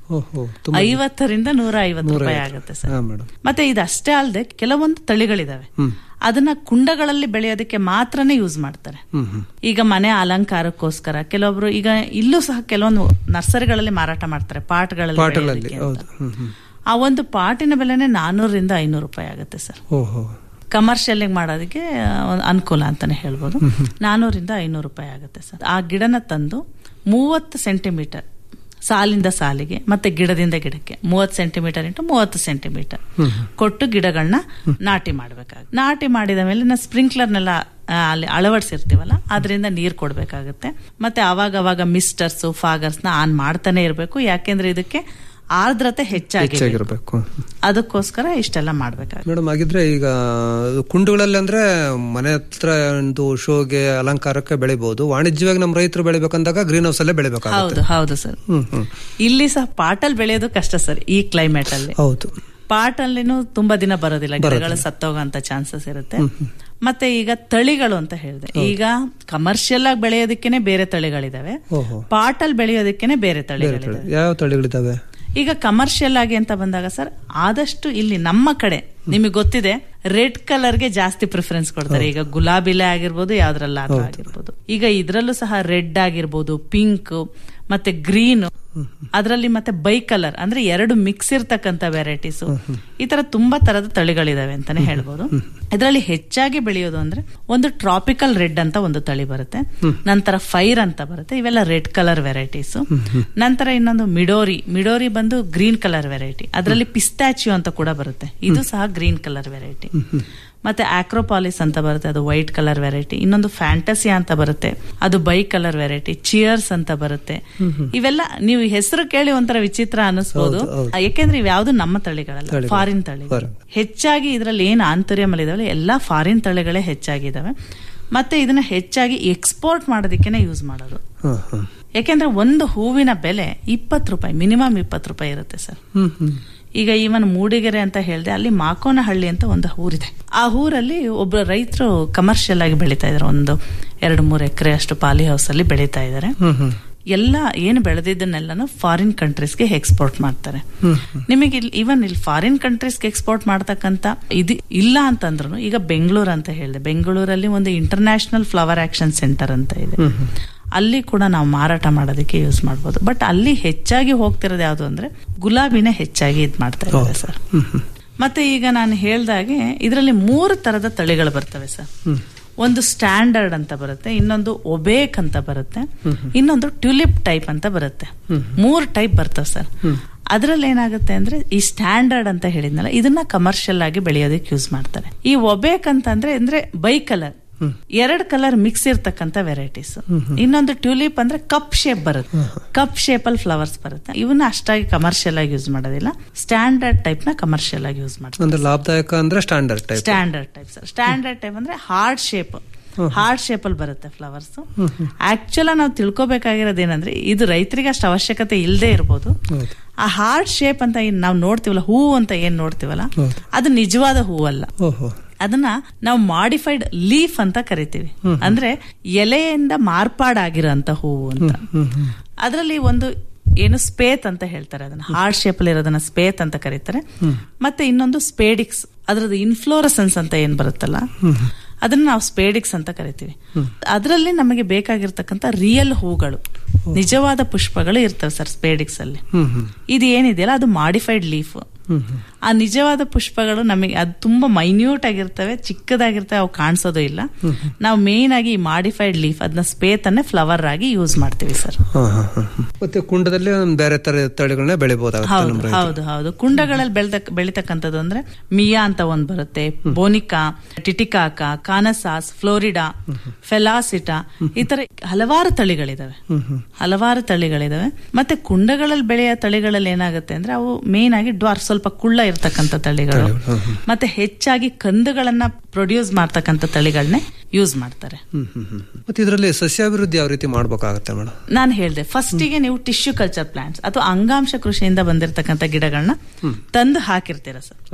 ಓಹೋ ತುಂಬ ಐವತ್ತರಿಂದ ನೂರ ಐವತ್ತು ರೂಪಾಯಿ ಆಗುತ್ತೆ ಸರ್ ಹಾ ಮೇಡಮ್ ಮತ್ತೆ ಇದಷ್ಟೇ ಅಲ್ಲದೆ ಕೆಲವೊಂದು ತಳಿಗಳಿದಾವೆ ಅದನ್ನ ಕುಂಡಗಳಲ್ಲಿ ಬೆಳೆಯೋದಕ್ಕೆ ಮಾತ್ರನೇ ಯೂಸ್ ಮಾಡ್ತಾರೆ ಹ್ಮ್ ಹ್ಮ್ ಈಗ ಮನೆ ಅಲಂಕಾರಕ್ಕೋಸ್ಕರ ಕೆಲವೊಬ್ರು ಈಗ ಇಲ್ಲೂ ಸಹ ಕೆಲವೊಂದು ನರ್ಸರಿಗಳಲ್ಲಿ ಮಾರಾಟ ಮಾಡ್ತಾರೆ ಪಾಟ್ಗಳಲ್ಲಿ ಪಾಟಗಳಲ್ಲಿ ಬೆಳೆಯೋದಕ್ಕೆ ಅಂತ. ಹೌದು ಹ್ಮ್ ಹ್ಮ್ ಆ ಒಂದು ಪಾಟಿನ ಬೆಲೆನೇ ನಾನೂರರಿಂದ ಐನೂರು ರೂಪಾಯಿ ಆಗುತ್ತೆ ಸರ್ ಓಹೋ ಕಮರ್ಷಿಯಲ್ ಮಾಡೋದಕ್ಕೆ ಆ, ಒಂದ್ ಅನುಕೂಲ ಅಂತಾನೆ ಹೇಳ್ಬೋದು ನಾನೂರಿಂದ ಐನೂರು ರೂಪಾಯಿ ಆಗುತ್ತೆ ಸರ್ ಆ ಗಿಡನ ತಂದು ಮೂವತ್ತು ಸೆಂಟಿಮೀಟರ್ ಸಾಲಿಂದ ಸಾಲಿಗೆ ಮತ್ತೆ ಗಿಡದಿಂದ ಗಿಡಕ್ಕೆ ಮೂವತ್ತು ಸೆಂಟಿಮೀಟರ್ ಇಂಟು ಮೂವತ್ತು ಸೆಂಟಿಮೀಟರ್ ಕೊಟ್ಟು ಗಿಡಗಳನ್ನ ನಾಟಿ ಮಾಡಬೇಕಾಗುತ್ತೆ ನಾಟಿ ಮಾಡಿದ ಮೇಲೆ ನಾವು ಸ್ಪ್ರಿಂಕ್ಲರ್ನೆಲ್ಲ ಆ, ಅಲ್ಲಿ ಅಳವಡಿಸಿರ್ತೀವಲ್ಲ ಅದರಿಂದ ನೀರು ಕೊಡಬೇಕಾಗುತ್ತೆ ಮತ್ತೆ ಅವಾಗ ಅವಾಗ ಮಿಸ್ಟರ್ಸ್ ಫಾಗರ್ಸ್ನ ಆನ್ ಮಾಡ್ತಾನೆ ಇರಬೇಕು ಯಾಕೆಂದ್ರೆ ಇದಕ್ಕೆ ಆರ್ದ್ರತೆ ಹೆಚ್ಚಾಗಿ ಹೆಚ್ಚಾಗಿರ್ಬೇಕು ಅದಕ್ಕೋಸ್ಕರ ಇಷ್ಟೆಲ್ಲ ಮಾಡ್ಬೇಕಾಗುತ್ತೆ ಮೇಡಮ್ ಹಾಗಿದ್ರೆ ಈಗ ಕುಂಡುಗಳಲ್ಲಿ ಅಂದ್ರೆ ಮನೆ ಹತ್ರ ಒಂದು ಶೋಗೆ ಅಲಂಕಾರಕ್ಕೆ ಬೆಳಿಬಹುದು ವಾಣಿಜ್ಯವಾಗಿ ನಮ್ಮ ರೈತರು ಬೆಳಿಬೇಕಂದಾಗ ಗ್ರೀನ್ ಹೌಸ್ ಅಲ್ಲೇ ಬೆಳಿಬೇಕಾಗುತ್ತೆ ಹೌದು ಹೌದು ಸರ್ ಹ್ಮ್ ಹ್ಮ್ ಇಲ್ಲಿ ಸಹ ಪಾಟಲ್ ಬೆಳೆಯೋದು ಕಷ್ಟ ಸರ್ ಈ ಕ್ಲೈಮೇಟ್ ಅಲ್ಲಿ ಹೌದು ಪಾಟ್ ಅಲ್ಲಿನೂ ತುಂಬಾ ದಿನ ಬರೋದಿಲ್ಲ ಗಿಡಗಳು ಸತ್ತೋಗಂತ ಚಾನ್ಸಸ್ ಇರುತ್ತೆ ಮತ್ತೆ ಈಗ ತಳಿಗಳು ಅಂತ ಹೇಳಿದೆ ಈಗ ಕಮರ್ಷಿಯಲ್ ಆಗಿ ಬೆಳೆಯೋದಕ್ಕೇನೆ ಬೇರೆ ತಳಿಗಳಿದಾವೆ ಓಹೋ ಪಾಟ್ ಅಲ್ಲಿ ಬೆಳೆಯೋದಕ್ಕೇನೆ ಬೇರೆ ತಳಿಗಳಿದಾವೆ ಯಾವ ತಳಿಗಳಿದಾವೆ ಈಗ ಕಮರ್ಷಿಯಲ್ ಆಗಿ ಅಂತ ಬಂದಾಗ ಸರ್ ಆದಷ್ಟು ಇಲ್ಲಿ ನಮ್ಮ ಕಡೆ ನಿಮಗೆ ಗೊತ್ತಿದೆ ರೆಡ್ ಕಲರ್ಗೆ ಜಾಸ್ತಿ ಪ್ರಿಫರೆನ್ಸ್ ಕೊಡ್ತಾರೆ ಈಗ ಗುಲಾಬಿಲೆ ಆಗಿರ್ಬೋದು ಯಾವ್ದ್ರಲ್ಲಾದ್ರೂ ಆಗಿರ್ಬೋದು ಈಗ ಇದ್ರಲ್ಲೂ ಸಹ ರೆಡ್ ಆಗಿರ್ಬೋದು ಪಿಂಕ್ ಮತ್ತೆ ಗ್ರೀನ್ ಅದರಲ್ಲಿ ಮತ್ತೆ ಬೈ ಕಲರ್ ಅಂದ್ರೆ ಎರಡು ಮಿಕ್ಸ್ ಇರ್ತಕ್ಕಂತ ವೆರೈಟೀಸ್ ಈ ತರ ತುಂಬಾ ತರದ ತಳಿಗಳಿದಾವೆ ಅಂತಾನೆ ಹೇಳ್ಬೋದು ಇದರಲ್ಲಿ ಹೆಚ್ಚಾಗಿ ಬೆಳೆಯೋದು ಅಂದ್ರೆ ಒಂದು ಟ್ರಾಪಿಕಲ್ ರೆಡ್ ಅಂತ ಒಂದು ತಳಿ ಬರುತ್ತೆ ನಂತರ ಫೈರ್ ಅಂತ ಬರುತ್ತೆ ಇವೆಲ್ಲ ರೆಡ್ ಕಲರ್ ವೆರೈಟೀಸ್ ನಂತರ ಇನ್ನೊಂದು ಮಿಡೋರಿ ಮಿಡೋರಿ ಬಂದು ಗ್ರೀನ್ ಕಲರ್ ವೆರೈಟಿ ಅದರಲ್ಲಿ ಪಿಸ್ತಾಚಿಯೋ ಅಂತ ಕೂಡ ಬರುತ್ತೆ ಇದು ಸಹ ಗ್ರೀನ್ ಕಲರ್ ವೆರೈಟಿ ಮತ್ತೆ ಆಕ್ರೋಪಾಲಿಸ್ ಅಂತ ಬರುತ್ತೆ ಅದು ವೈಟ್ ಕಲರ್ ವೆರೈಟಿ ಇನ್ನೊಂದು ಫ್ಯಾಂಟಸಿಯಾ ಅಂತ ಬರುತ್ತೆ ಅದು ಬೈ ಕಲರ್ ವೆರೈಟಿ ಚಿಯರ್ಸ್ ಅಂತ ಬರುತ್ತೆ ಇವೆಲ್ಲ ನೀವು ಹೆಸರು ಕೇಳಿ ಒಂಥರ ವಿಚಿತ್ರ ಅನಿಸ್ಬೋದು ಯಾಕೆಂದ್ರೆ ಇವ್ಯಾವುದು ನಮ್ಮ ತಳಿಗಳಲ್ಲ ಫಾರಿನ್ ತಳಿಗಳು ಹೆಚ್ಚಾಗಿ ಇದರಲ್ಲಿ ಏನು ಆಂತರ್ಯಮಲ್ ಇದಾವೆ ಎಲ್ಲಾ ಫಾರಿನ್ ತಳಿಗಳೇ ಹೆಚ್ಚಾಗಿದಾವೆ ಮತ್ತೆ ಇದನ್ನ ಹೆಚ್ಚಾಗಿ ಎಕ್ಸ್ಪೋರ್ಟ್ ಮಾಡೋದಕ್ಕೇನೆ ಯೂಸ್ ಮಾಡೋದು ಹಾ ಹಾ ಯಾಕೆಂದ್ರೆ ಒಂದು ಹೂವಿನ ಬೆಲೆ ಇಪ್ಪತ್ತು ರೂಪಾಯಿ ಮಿನಿಮಮ್ ಇಪ್ಪತ್ತು ರೂಪಾಯಿ ಇರುತ್ತೆ ಸರ್ ಹ್ಮ್ ಹ್ಮ್ ಈಗ ಈವನ್ ಮೂಡಿಗೆರೆ ಅಂತ ಹೇಳಿದೆ ಅಲ್ಲಿ ಮಾಕೋನಹಳ್ಳಿ ಅಂತ ಒಂದು ಊರಿದೆ ಆ ಊರಲ್ಲಿ ಒಬ್ಬ ರೈತರು ಕಮರ್ಷಿಯಲ್ ಆಗಿ ಬೆಳೀತಾ ಇದಾರೆ ಒಂದು ಎರಡು ಮೂರು ಎಕರೆ ಅಷ್ಟು ಪಾಲಿ ಹೌಸ್ ಅಲ್ಲಿ ಬೆಳೀತಾ ಇದಾರೆ ಹ್ಮ್ ಹ್ಮ್ ಎಲ್ಲ ಏನು ಬೆಳೆದಿದ್ದನ್ನೆಲ್ಲನು ಫಾರಿನ್ ಕಂಟ್ರೀಸ್ಗೆ ಎಕ್ಸ್ಪೋರ್ಟ್ ಮಾಡ್ತಾರೆ ನಿಮಗೆ ಇಲ್ಲಿ ಇವನ್ ಇಲ್ಲಿ ಫಾರಿನ್ ಕಂಟ್ರೀಸ್ಗೆ ಎಕ್ಸ್ಪೋರ್ಟ್ ಮಾಡ್ತಕ್ಕಂತ ಇದು ಇಲ್ಲ ಅಂತಂದ್ರು ಈಗ ಬೆಂಗಳೂರು ಅಂತ ಹೇಳಿದೆ ಬೆಂಗಳೂರಲ್ಲಿ ಒಂದು ಇಂಟರ್ನ್ಯಾಷನಲ್ ಫ್ಲವರ್ ಆಕ್ಷನ್ ಸೆಂಟರ್ ಅಂತ ಇದೆ ಅಲ್ಲಿ ಕೂಡ ನಾವು ಮಾರಾಟ ಮಾಡೋದಕ್ಕೆ ಯೂಸ್ ಮಾಡ್ಬೋದು ಬಟ್ ಅಲ್ಲಿ ಹೆಚ್ಚಾಗಿ ಹೋಗ್ತಿರೋದು ಯಾವುದು ಅಂದ್ರೆ ಗುಲಾಬಿನೇ ಹೆಚ್ಚಾಗಿ ಇದ್ ಮಾಡ್ತಾ ಇದ್ದಾರೆ ಸರ್ ಮತ್ತೆ ಈಗ ನಾನು ಹೇಳ್ದಾಗೆ ಇದರಲ್ಲಿ ಮೂರು ತರದ ತಳಿಗಳು ಬರ್ತವೆ ಸರ್ ಒಂದು ಸ್ಟ್ಯಾಂಡರ್ಡ್ ಅಂತ ಬರುತ್ತೆ ಇನ್ನೊಂದು ಒಬೇಕ್ ಅಂತ ಬರುತ್ತೆ ಇನ್ನೊಂದು ಟ್ಯೂಲಿಪ್ ಟೈಪ್ ಅಂತ ಬರುತ್ತೆ ಮೂರು ಟೈಪ್ ಬರ್ತವೆ ಸರ್ ಅದ್ರಲ್ಲಿ ಏನಾಗುತ್ತೆ ಅಂದ್ರೆ ಈ ಸ್ಟ್ಯಾಂಡರ್ಡ್ ಅಂತ ಹೇಳಿದ್ನಲ್ಲ ಇದನ್ನ ಕಮರ್ಷಿಯಲ್ ಆಗಿ ಬೆಳೆಯೋದಕ್ಕೆ ಯೂಸ್ ಮಾಡ್ತಾರೆ ಈ ಒಬೇಕ್ ಅಂತ ಅಂದ್ರೆ ಅಂದ್ರೆ ಬೈ ಕಲರ್ ಎರಡ್ ಕಲರ್ ಮಿಕ್ಸ್ ಇರ್ತಕ್ಕಂತ ವೆರೈಟೀಸ್ ಇನ್ನೊಂದು ಟ್ಯೂಲಿಪ್ ಅಂದ್ರೆ ಕಪ್ ಶೇಪ್ ಬರುತ್ತೆ ಕಪ್ ಶೇಪ್ ಅಲ್ಲಿ ಫ್ಲವರ್ಸ್ ಬರುತ್ತೆ ಇವನ್ನ ಅಷ್ಟಾಗಿ ಕಮರ್ಷಿಯಲ್ ಆಗಿ ಯೂಸ್ ಮಾಡೋದಿಲ್ಲ ಸ್ಟ್ಯಾಂಡರ್ಡ್ ಟೈಪ್ ನ ಕಮರ್ಷಿಯಲ್ ಆಗಿ ಯೂಸ್ ಮಾಡ್ತಾರೆ ಅಂದ್ರೆ ಲಾಭದಾಯಕ ಅಂದ್ರೆ standard type standard type sir standard type ಅಂದ್ರೆ ಹಾರ್ಡ್ ಶೇಪ್ ಹಾರ್ಡ್ ಶೇಪ್ ಅಲ್ಲಿ ಬರುತ್ತೆ ಫ್ಲವರ್ಸ್ ಆಕ್ಚುಲ್ ನಾವು ತಿಳ್ಕೊಬೇಕಾಗಿರೋದು ಏನಂದ್ರೆ ಇದು ರೈತರಿಗೆ ಅಷ್ಟು ಅವಶ್ಯಕತೆ ಇಲ್ಲದೆ ಇರ್ಬೋದು ಆ ಹಾರ್ಡ್ ಶೇಪ್ ಅಂತ ಏನ್ ನಾವು ನೋಡ್ತೀವಲ್ಲ ಹೂವು ಅಂತ ಏನ್ ನೋಡ್ತೀವಲ್ಲ ಅದು ನಿಜವಾದ ಹೂವಲ್ಲ ಓಹೋ ಅದನ್ನ ನಾವು ಮಾಡಿಫೈಡ್ ಲೀಫ್ ಅಂತ ಕರಿತೀವಿ ಅಂದ್ರೆ ಎಲೆಯಿಂದ ಮಾರ್ಪಾಡಾಗಿರೋಂತ ಹೂವು ಅಂತ ಅದರಲ್ಲಿ ಒಂದು ಏನು ಸ್ಪೇತ್ ಅಂತ ಹೇಳ್ತಾರೆ ಅದನ್ನ ಹಾರ್ಡ್ ಶೇಪ್ ಅಲ್ಲಿ ಇರೋದನ್ನ ಸ್ಪೇತ್ ಅಂತ ಕರೀತಾರೆ ಮತ್ತೆ ಇನ್ನೊಂದು ಸ್ಪೇಡಿಕ್ಸ್ ಅದ್ರದ್ದು ಇನ್ಫ್ಲೋರಸೆನ್ಸ್ ಅಂತ ಏನ್ ಬರುತ್ತಲ್ಲ ಅದನ್ನ ನಾವು ಸ್ಪೇಡಿಕ್ಸ್ ಅಂತ ಕರಿತೀವಿ ಅದರಲ್ಲಿ ನಮಗೆ ಬೇಕಾಗಿರ್ತಕ್ಕಂಥ ರಿಯಲ್ ಹೂಗಳು ನಿಜವಾದ ಪುಷ್ಪಗಳು ಇರ್ತವೆ ಸರ್ ಸ್ಪೇಡಿಕ್ಸ್ ಅಲ್ಲಿ ಇದು ಏನಿದೆಯಲ್ಲ ಅದು ಮಾಡಿಫೈಡ್ ಲೀಫ್ ಆ ನಿಜವಾದ ಪುಷ್ಪಗಳು ನಮಗೆ ಅದು ತುಂಬಾ ಮೈನ್ಯೂಟ್ ಆಗಿರ್ತವೆ ಚಿಕ್ಕದಾಗಿರ್ತವೆ ಅವು ಕಾಣಿಸೋದು ಇಲ್ಲ ನಾವು ಮೇನ್ ಆಗಿ ಮಾಡಿಫೈಡ್ ಲೀಫ್ ಅದನ್ನ ಸ್ಪೇತ್ ಅನ್ನೇ ಫ್ಲವರ್ ಆಗಿ ಯೂಸ್ ಮಾಡ್ತೀವಿ ಸರ್ ಹಾ ಹಾ ಹಾ ಹಾ. ಮತ್ತೆ ಕುಂಡದಲ್ಲಿ ಒಂದ್ ಬೇರೆ ತರ ತಳಿಗಳನ್ನ ಬೆಳಿಬಹುದಾಗುತ್ತೆ ಹೌದು ನಮ್ಮ ಹೌದು ಹೌದು ಕುಂಡಗಳಲ್ಲಿ ಬೆಳೆದ ಬೆಳಿತಕ್ಕಂಥದ್ದು ಅಂದ್ರೆ ಮಿಯಾ ಅಂತ ಒಂದ್ ಬರುತ್ತೆ ಬೋನಿಕಾ ಟಿಟಿಕಾಕ ಕಾನಸಾಸ್ ಫ್ಲೋರಿಡಾ ಫೆಲಾಸಿಟಾ ಈ ತರ ಹಲವಾರು ತಳಿಗಳಿದಾವೆ ಹಲವಾರು ತಳಿಗಳಿದಾವೆ ಮತ್ತೆ ಕುಂಡಗಳಲ್ಲಿ ಬೆಳೆಯೋ ತಳಿಗಳಲ್ಲಿ ಏನಾಗುತ್ತೆ ಅಂದ್ರೆ ಅವು ಮೇನ್ ಆಗಿ ಡ್ವಾರ್ ಸ್ವಲ್ಪ ಕುಳ್ಳ ಇರ್ತಕ್ಕಂಥ ತಳಿಗಳು ಮತ್ತೆ ಹೆಚ್ಚಾಗಿ ಕಂದುಗಳನ್ನ ಪ್ರೊಡ್ಯೂಸ್ ಮಾಡ್ತಕ್ಕಂಥ ತಳಿಗಳನ್ನೇ ಯೂಸ್ ಮಾಡ್ತಾರೆ ಹ್ಮ್ ಹ್ಮ್ ಹ್ಮ್. ಮತ್ತೆ ಇದರಲ್ಲಿ ಸಸ್ಯಾಭಿವೃದ್ಧಿ ಯಾವ ರೀತಿ ಮಾಡ್ಬೇಕಾಗತ್ತೆ ಮೇಡಮ್ ನಾನು ಹೇಳಿದೆ ಫಸ್ಟಿಗೆ ನೀವು ಟಿಶ್ಯೂ ಕಲ್ಚರ್ ಪ್ಲಾಂಟ್ಸ್ ಅಥವಾ ಅಂಗಾಂಶ ಕೃಷಿಯಿಂದ ಬಂದಿರತಕ್ಕಂಥ ಗಿಡಗಳನ್ನ ತಂದು ಹಾಕಿರ್ತೀರ ಸರ್ ಹೌದು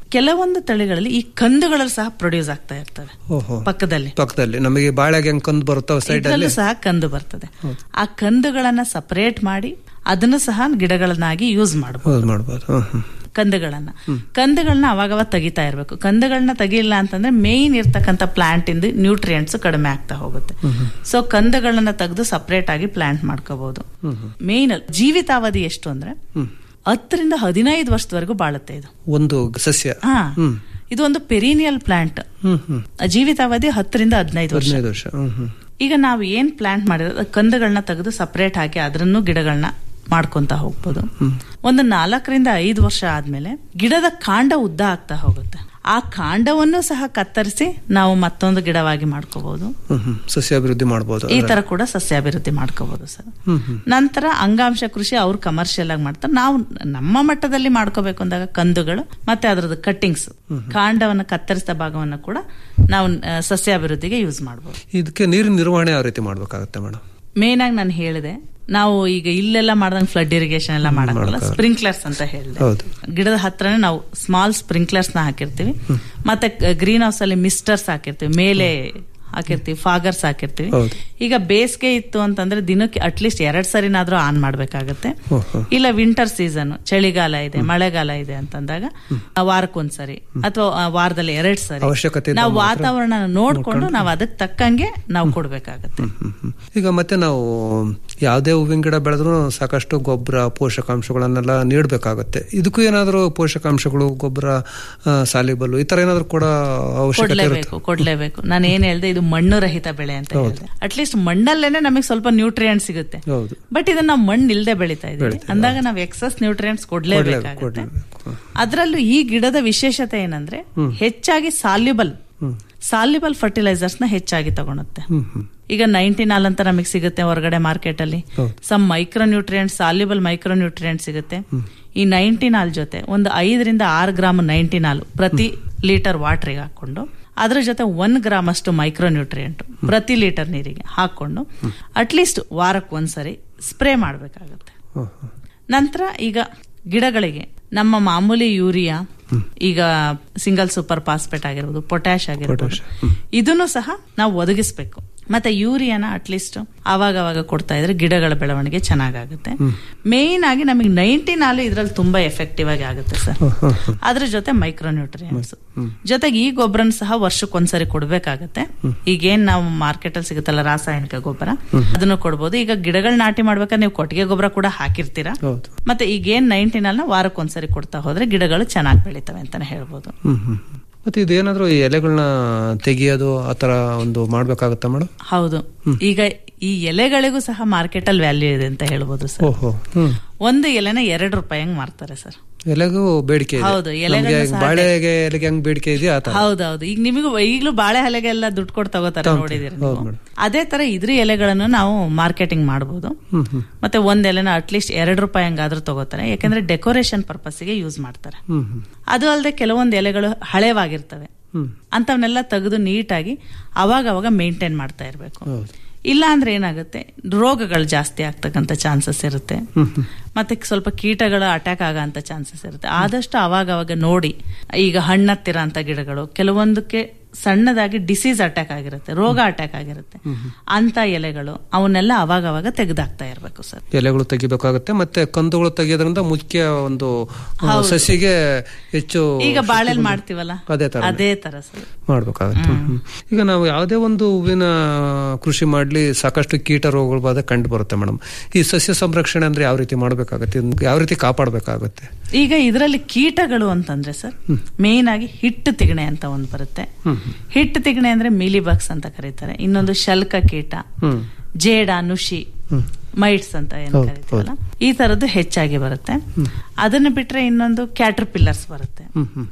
ಕೆಲವೊಂದು ತಳಿಗಳಲ್ಲಿ ಈ ಕಂದುಗಳಲ್ಲಿ ಸಹ ಪ್ರೊಡ್ಯೂಸ್ ಆಗ್ತಾ ಇರ್ತವೆ ಓಹೋ ಪಕ್ಕದಲ್ಲಿ ಪಕ್ಕದಲ್ಲಿ ನಮಗೆ ಬಾಳೆಗೆ ಹೆಂಗ್ ಕಂದು ಬರುತ್ತಾವ ಸೈಡ್ ಅಲ್ಲಿ ಇದ್ರಲ್ಲೂ ಸಹ ಕಂದು ಬರ್ತದೆ ಆ ಕಂದುಗಳನ್ನ ಸಪರೇಟ್ ಮಾಡಿ ಅದನ್ನು ಸಹ ಗಿಡಗಳನ್ನಾಗಿ ಯೂಸ್ ಮಾಡಬಹುದು ಹೌದು ಮಾಡ್ಬೋದು ಹ್ಮ್ ಹ್ಮ್ ಕಂದುಗಳನ್ನ ಕಂದುಗಳನ್ನ ಅವಾಗವಾಗ ತೆಗಿತಾ ಇರಬೇಕು ಕಂದುಗಳನ್ನ ತೆಗಿಲ್ಲ ಅಂತಂದ್ರೆ ಮೇನ್ ಇರ್ತಕ್ಕಂಥ ಪ್ಲಾಂಟ್ ಇಂದ ನ್ಯೂಟ್ರಿಯೆಂಟ್ಸ್ ಕಡಿಮೆ ಆಗ್ತಾ ಹೋಗುತ್ತೆ ಸೊ ಕಂದುಗಳನ್ನ ತೆಗೆದು ಸಪರೇಟ್ ಆಗಿ ಪ್ಲಾಂಟ್ ಮಾಡ್ಕೋಬಹುದು ಮೇನ್ ಜೀವಿತಾವಧಿ ಎಷ್ಟು ಅಂದ್ರೆ ಹತ್ತರಿಂದ ಹದಿನೈದು ವರ್ಷದವರೆಗೂ ಬಾಳುತ್ತೆ ಇದು ಒಂದು ಸಸ್ಯ ಹಾ ಹ್ಮ್ ಇದು ಒಂದು ಪೆರಿನಿಯಲ್ ಪ್ಲಾಂಟ್ ಹ್ಮ್ ಹ್ಮ್ ಜೀವಿತಾವಧಿ ಹತ್ತರಿಂದ ಹದಿನೈದು ವರ್ಷ ಹದಿನೈದು ವರ್ಷ ಹ್ಮ್ ಹ್ಮ್ ಈಗ ನಾವು ಏನ್ ಪ್ಲಾಂಟ್ ಮಾಡಿದ್ರೆ ಕಂದಗಳನ್ನ ತೆಗೆದು ಸಪರೇಟ್ ಹಾಕಿ ಅದರನ್ನು ಗಿಡಗಳನ್ನ ಮಾಡ್ಕೊಂತ ಹೋಗ್ಬೋದು ಒಂದು ನಾಲ್ಕರಿಂದ ಐದು ವರ್ಷ ಆದ್ಮೇಲೆ ಗಿಡದ ಕಾಂಡ ಉದ್ದ ಆಗ್ತಾ ಹೋಗುತ್ತೆ ಆ ಕಾಂಡವನ್ನು ಸಹ ಕತ್ತರಿಸಿ ನಾವು ಮತ್ತೊಂದು ಗಿಡವಾಗಿ ಮಾಡ್ಕೋಬಹುದು ಹ್ಮ್ ಹ್ಮ್ ಸಸ್ಯಾಭಿವೃದ್ಧಿ ಮಾಡ್ಬೋದು ಈ ತರ ಕೂಡ ಸಸ್ಯಾಭಿವೃದ್ಧಿ ಮಾಡ್ಕೋಬಹುದು ಸರ್ ನಂತರ ಅಂಗಾಂಶ ಕೃಷಿ ಅವ್ರು ಕಮರ್ಷಿಯಲ್ ಆಗಿ ಮಾಡ್ತಾರೆ ನಾವು ನಮ್ಮ ಮಟ್ಟದಲ್ಲಿ ಮಾಡ್ಕೋಬೇಕು ಅಂದಾಗ ಕಂದುಗಳು ಮತ್ತೆ ಅದರದ್ದು ಕಟ್ಟಿಂಗ್ಸ್ ಕಾಂಡವನ್ನು ಕತ್ತರಿಸಿದ ಭಾಗವನ್ನು ಕೂಡ ನಾವು ಆ, ಸಸ್ಯಾಭಿವೃದ್ಧಿಗೆ ಯೂಸ್ ಮಾಡಬಹುದು ಇದಕ್ಕೆ ನೀರಿನ ನಿರ್ವಹಣೆ ಯಾವ ರೀತಿ ಮಾಡ್ಬೇಕಾಗತ್ತೆ ಮೇಡಮ್ ಮೇನ್ ಆಗಿ ನಾನು ಹೇಳಿದೆ ನಾವು ಈಗ ಇಲ್ಲೆಲ್ಲ ಮಾಡ್ದಂಗೆ ಫ್ಲಡ್ ಇರಿಗೇಷನ್ ಎಲ್ಲ ಮಾಡಕ್ಕಲ್ಲ ಸ್ಪ್ರಿಂಕ್ಲರ್ಸ್ ಅಂತ ಹೇಳಿದೆ ಹೌದು. ಗಿಡದ ಹತ್ರನೇ ನಾವು ಸ್ಮಾಲ್ ಸ್ಪ್ರಿಂಕ್ಲರ್ಸ್ ನ ಹಾಕಿರ್ತೀವಿ ಮತ್ತೆ ಗ್ರೀನ್ ಹೌಸ್ ಅಲ್ಲಿ ಮಿಸ್ಟರ್ಸ್ ಹಾಕಿರ್ತೀವಿ ಮೇಲೆ ಹಾಕಿರ್ತೀವಿ ಫಾಗರ್ಸ್ ಹಾಕಿರ್ತೀವಿ ಹೌದು. ಈಗ ಬೇಸಿಗೆ ಇತ್ತು ಅಂತಂದ್ರೆ ದಿನಕ್ಕೆ ಅಟ್ಲೀಸ್ಟ್ ಎರಡ್ ಸರಿನಾದ್ರೂ ಆನ್ ಮಾಡ್ಬೇಕಾಗತ್ತೆ ಓಹೋ. ಇಲ್ಲ ವಿಂಟರ್ ಸೀಸನ್ ಚಳಿಗಾಲ ಇದೆ ಮಳೆಗಾಲ ಇದೆ ಅಂತಂದಾಗ ವಾರಕ್ಕೊಂದ್ಸರಿ ಅಥವಾ ಆ, ವಾರದಲ್ಲಿ ಎರಡ್ ಸರಿ ಅವಶ್ಯಕತೆ ಇದ್ದಾಗ ನಾವು ವಾತಾವರಣ ನೋಡ್ಕೊಂಡು ನಾವು ಅದಕ್ಕೆ ತಕ್ಕಂಗೆ ನಾವು ಕೊಡ್ಬೇಕಾಗತ್ತೆ ಹ್ಮ್ ಹ್ಮ್. ಈಗ ಮತ್ತೆ ನಾವು ಯಾವುದೇ ಹೂವಿನ ಗಿಡ ಬೆಳೆದ್ರು ಸಾಕಷ್ಟು ಗೊಬ್ಬರ ಪೋಷಕಾಂಶಗಳನ್ನೆಲ್ಲ ನೀಡಬೇಕಾಗತ್ತೆ ಇದಕ್ಕೂ ಏನಾದರೂ ಪೋಷಕಾಂಶಗಳು ಗೊಬ್ಬರ ಸಾಲಿಬಲ್ ಈ ತರ ಏನಾದರೂ ಕೂಡ ಅವಶ್ಯಕತೆ ಇರುತ್ತೆ ಕೊಡ್ಲೇಬೇಕು ಕೊಡ್ಲೇಬೇಕು ನಾನು ಏನ್ ಹೇಳ್ದೆ ಇದು ಮಣ್ಣು ರಹಿತ ಬೆಳೆ ಅಂತ ಹೇಳಿದೆ ಅಟ್ಲೀಸ್ಟ್ ಮಣ್ಣಲ್ಲೇನೆ ನಮಗೆ ಸ್ವಲ್ಪ ನ್ಯೂಟ್ರಿಯೆಂಟ್ ಸಿಗುತ್ತೆ ಹೌದು ಬಟ್ ಇದನ್ನ ನಾವು ಮಣ್ಣು ಇಲ್ದೆ ಬೆಳಿತಾ ಇದೀವಿ ಅಂದಾಗ ನಾವು ಎಕ್ಸಸ್ ನ್ಯೂಟ್ರಿಯೆಂಟ್ಸ್ ಕೊಡ್ಲೇಬೇಕಾಗುತ್ತೆ ಕೊಡ್ಲೇಬೇಕು. ಅದರಲ್ಲೂ ಈ ಗಿಡದ ವಿಶೇಷತೆ ಏನಂದ್ರೆ ಹೆಚ್ಚಾಗಿ ಸಾಲ್ಯುಬಲ್ ಸಾಲ್ಯುಬಲ್ ಫರ್ಟಿಲೈಸರ್ಸ್ ನ ಹೆಚ್ಚಾಗಿ ತಗೊಳುತ್ತೆ ಹ್ಮ್ ಹ್ಮ್ ಈಗ ನೈನ್ಟಿನಾಲ್ ಅಂತ ನಮಗೆ ಸಿಗುತ್ತೆ ಹೊರಗಡೆ ಮಾರ್ಕೆಟ್ ಅಲ್ಲಿ ಹೌದು. Some micro nutrient soluble micro nutrient ಸಿಗುತ್ತೆ ಈ ನೈನ್ಟಿನಾಲ್ ಜೊತೆ ಒಂದು ಐದರಿಂದ ಆರು ಗ್ರಾಮ್ ನೈನ್ಟಿನಾಲ್ ಪ್ರತಿ ಲೀಟರ್ ವಾಟರ್ಗೆ ಹಾಕೊಂಡು ಅದ್ರ ಜೊತೆ ಒನ್ ಗ್ರಾಮ್ ಅಷ್ಟು ಮೈಕ್ರೋ ನ್ಯೂಟ್ರಿಯೆಂಟ್ ಪ್ರತಿ ಲೀಟರ್ ನೀರಿಗೆ ಹಾಕೊಂಡು ಅಟ್ಲೀಸ್ಟ್ ವಾರಕ್ಕೆ ಒಂದ್ಸರಿ ಸ್ಪ್ರೇ ಮಾಡಬೇಕಾಗುತ್ತೆ ಹ್ಮ್ ಹ್ಮ್. ನಂತರ ಈಗ ಗಿಡಗಳಿಗೆ ನಮ್ಮ ಮಾಮೂಲಿ ಯೂರಿಯಾ ಈಗ ಸಿಂಗಲ್ ಸೂಪರ್ ಫಾಸ್ಫೇಟ್ ಆಗಿರ್ಬೋದು ಪೊಟ್ಯಾಶ್ ಆಗಿರ್ಬೋದು ಇದನ್ನು ಸಹ ನಾವು ಒದಗಿಸ್ಬೇಕು ಮತ್ತೆ ಯೂರಿಯಾನ ಅಟ್ಲೀಸ್ಟ್ ಆವಾಗ ಅವಾಗ ಕೊಡ್ತಾ ಇದ್ರೆ ಗಿಡಗಳ ಬೆಳವಣಿಗೆ ಚೆನ್ನಾಗಾಗುತ್ತೆ ಮೇನ್ ಆಗಿ ನಮಗೆ ನೈನ್ಟೀನ್ ಆಲು ಇದ್ರಲ್ಲಿ ತುಂಬಾ ಎಫೆಕ್ಟಿವ್ ಆಗಿ ಆಗುತ್ತೆ ಸರ್ ಅದ್ರ ಜೊತೆ ಮೈಕ್ರೋ ನ್ಯೂಟ್ರಿಯನ್ಸ್ ಜೊತೆಗೆ ಈ ಗೊಬ್ಬರನ ಸಹ ವರ್ಷಕ್ಕೊಂದ್ಸರಿ ಕೊಡ್ಬೇಕಾಗತ್ತೆ ಈಗೇನ್ ನಾವು ಮಾರ್ಕೆಟ್ ಅಲ್ಲಿ ಸಿಗುತ್ತಲ್ಲ ರಾಸಾಯನಿಕ ಗೊಬ್ಬರ ಅದನ್ನು ಕೊಡ್ಬೋದು ಈಗ ಗಿಡಗಳ ನಾಟಿ ಮಾಡ್ಬೇಕಾದ್ರೆ ನೀವು ಕೊಟ್ಟಿಗೆ ಗೊಬ್ಬರ ಕೂಡ ಹಾಕಿರ್ತೀರಾ ಹೌದು ಮತ್ತೆ ಈಗೇನ್ ನೈನ್ಟೀನ್ ಅಲ್ನ ವಾರಕ್ಕೊಂದ್ಸರಿ ಕೊಡ್ತಾ ಹೋದ್ರೆ ಗಿಡಗಳು ಚೆನ್ನಾಗಿ ಬೆಳಿತವೆ ಅಂತಾನೆ ಹೇಳ್ಬೋದು ಹ್ಮ್ ಹ್ಮ್ ಮತ್ತೆ ಇದೇನಾದ್ರೂ ಈ ಎಲೆಗಳನ್ನ ತೆಗಿಯೋದು ಆ ತರ ಒಂದು ಮಾಡ್ಬೇಕಾಗತ್ತಾ ಮೇಡಮ್ ಹೌದು ಈಗ ಈ ಎಲೆಗಳಿಗೂ ಸಹ ಮಾರ್ಕೆಟ್ ಅಲ್ಲಿ ವ್ಯಾಲ್ಯೂ ಇದೆ ಅಂತ ಹೇಳ್ಬೋದು ಸರ್ ಓಹೋ ಹ್ಮ್ ಒಂದು ಎಲೆನ ಎರಡು ರೂಪಾಯಿ ಹಂಗ್ ಮಾರ್ತಾರೆ ಸರ್ ಎಲೆಗೂ ಬೇಡಿಕೆ ಇದೆ ಹೌದು, ಎಲೆಗಳನ್ನ ನಮ್ಗೆ ಸಹ ಬಾಳೆಗೆ ಎಲೆಗೆ ಹೆಂಗ್ ಬೇಡಿಕೆ ಇದೆಯಾ ಆ ತರ ಹೌದೌದು ಈಗ ನಿಮಗೂ ಈಗಲೂ ಬಾಳೆ ಎಲೆಗೆಲ್ಲ ದುಡ್ಡು ಕೊಟ್ಟು ತಗೋತಾರೆ ನೋಡಿದಿರಿ ನೀವು ಅದೇ ತರ ಇದ್ರ ಎಲೆಗಳನ್ನು ನಾವು ಮಾರ್ಕೆಟಿಂಗ್ ಮಾಡಬಹುದು ಹ್ಮ್ ಹ್ಮ್ ಮತ್ತೆ ಒಂದ್ ಎಲೆನ ಅಟ್ಲೀಸ್ಟ್ ಎರಡು ರೂಪಾಯಿ ಹಂಗಾದ್ರೂ ತಗೋತಾರೆ ಯಾಕಂದ್ರೆ ಡೆಕೋರೇಷನ್ ಪರ್ಪಸ್ಗೆ ಯೂಸ್ ಮಾಡ್ತಾರೆ ಹ್ಮ್ ಹ್ಮ್ ಅದು ಅಲ್ಲದೆ ಕೆಲವೊಂದು ಎಲೆಗಳು ಹಳೆವಾಗಿರ್ತವೆ ಹ್ಮ್ ಅಂತವನ್ನೆಲ್ಲ ತೆಗೆದು ನೀಟಾಗಿ ಅವಾಗ ಅವಾಗ ಮೇಂಟೈನ್ ಮಾಡ್ತಾ ಇರಬೇಕು ಹೌದು ಇಲ್ಲ ಅಂದ್ರೆ ಏನಾಗುತ್ತೆ ರೋಗಗಳು ಜಾಸ್ತಿ ಆಗ್ತಕ್ಕಂಥ ಚಾನ್ಸಸ್ ಇರುತ್ತೆ ಮತ್ತೆ ಸ್ವಲ್ಪ ಕೀಟಗಳು ಅಟ್ಯಾಕ್ ಆಗಂತ ಚಾನ್ಸಸ್ ಇರುತ್ತೆ ಆದಷ್ಟು ಅವಾಗ ಅವಾಗ ನೋಡಿ ಈಗ ಹಣ್ಣತ್ತಿರ ಅಂತ ಗಿಡಗಳು ಕೆಲವೊಂದಕ್ಕೆ ಸಣ್ಣದಾಗಿ ಡಿಸೀಸ್ ಅಟ್ಯಾಕ್ ಆಗಿರುತ್ತೆ ರೋಗ ಅಟ್ಯಾಕ್ ಆಗಿರುತ್ತೆ ಅಂತ ಎಲೆಗಳು ಅವನ್ನೆಲ್ಲ ಅವಾಗ ಅವಾಗ ತೆಗೆದಾಕ್ತಾ ಇರಬೇಕು ಸರ್ ಎಲೆಗಳು ತೆಗಿಬೇಕಾಗುತ್ತೆ ಮತ್ತೆ ಕಂದುಗಳು ತೆಗಿಯೋದ್ರಿಂದ ಮುಖ್ಯ ಒಂದು ಆ, ಸಸಿಗೆ ಹೆಚ್ಚು ಈಗ ಬಾಳೆಲ್ ಮಾಡ್ತೀವಲ್ಲ ಅದೇ ತರ ಅದೇ ತರ ಸರ್ ಮಾಡ್ಬೇಕಾಗತ್ತೆ ಹ್ಮ್, ಹ್ಮ್. ಈಗ ನಾವು ಯಾವುದೇ ಒಂದು ಹೂವಿನ ಕೃಷಿ ಮಾಡ್ಲಿ ಸಾಕಷ್ಟು ಕೀಟ ರೋಗಗಳು ಬಾಧೆ ಕಂಡು ಬರುತ್ತೆ ಮೇಡಮ್ ಈ ಸಸ್ಯ ಸಂರಕ್ಷಣೆ ಅಂದ್ರೆ ಯಾವ ರೀತಿ ಮಾಡ್ಬೇಕಾಗತ್ತೆ ಇದನ್ನ ಯಾವ ರೀತಿ ಕಾಪಾಡಬೇಕಾಗತ್ತೆ ಈಗ ಇದರಲ್ಲಿ ಕೀಟಗಳು ಅಂತಂದ್ರೆ ಸರ್ ಮೇನ್ ಆಗಿ ಹಿಟ್ಟು ತಿಗಣೆ ಅಂತ ಒಂದು ಬರುತ್ತೆ ಹಿಟ್ಟು ತಿಗಣೆ ಅಂದ್ರೆ ಮೀಲಿಬಗ್ಸ್ ಅಂತ ಕರೀತಾರೆ ಇನ್ನೊಂದು ಶಲ್ಕ ಕೀಟ ಹ್ಮ್ ಜೇಡ ನುಷಿ ಮೈಟ್ಸ್ ಅಂತ ಏನು ಕರಿತೀವಲ್ಲ ಈ ತರದ್ದು ಹೆಚ್ಚಾಗಿ ಬರುತ್ತೆ ಅದನ್ನ ಬಿಟ್ರೆ ಇನ್ನೊಂದು ಕ್ಯಾಟರ್ ಪಿಲ್ಲರ್ಸ್ ಬರುತ್ತೆ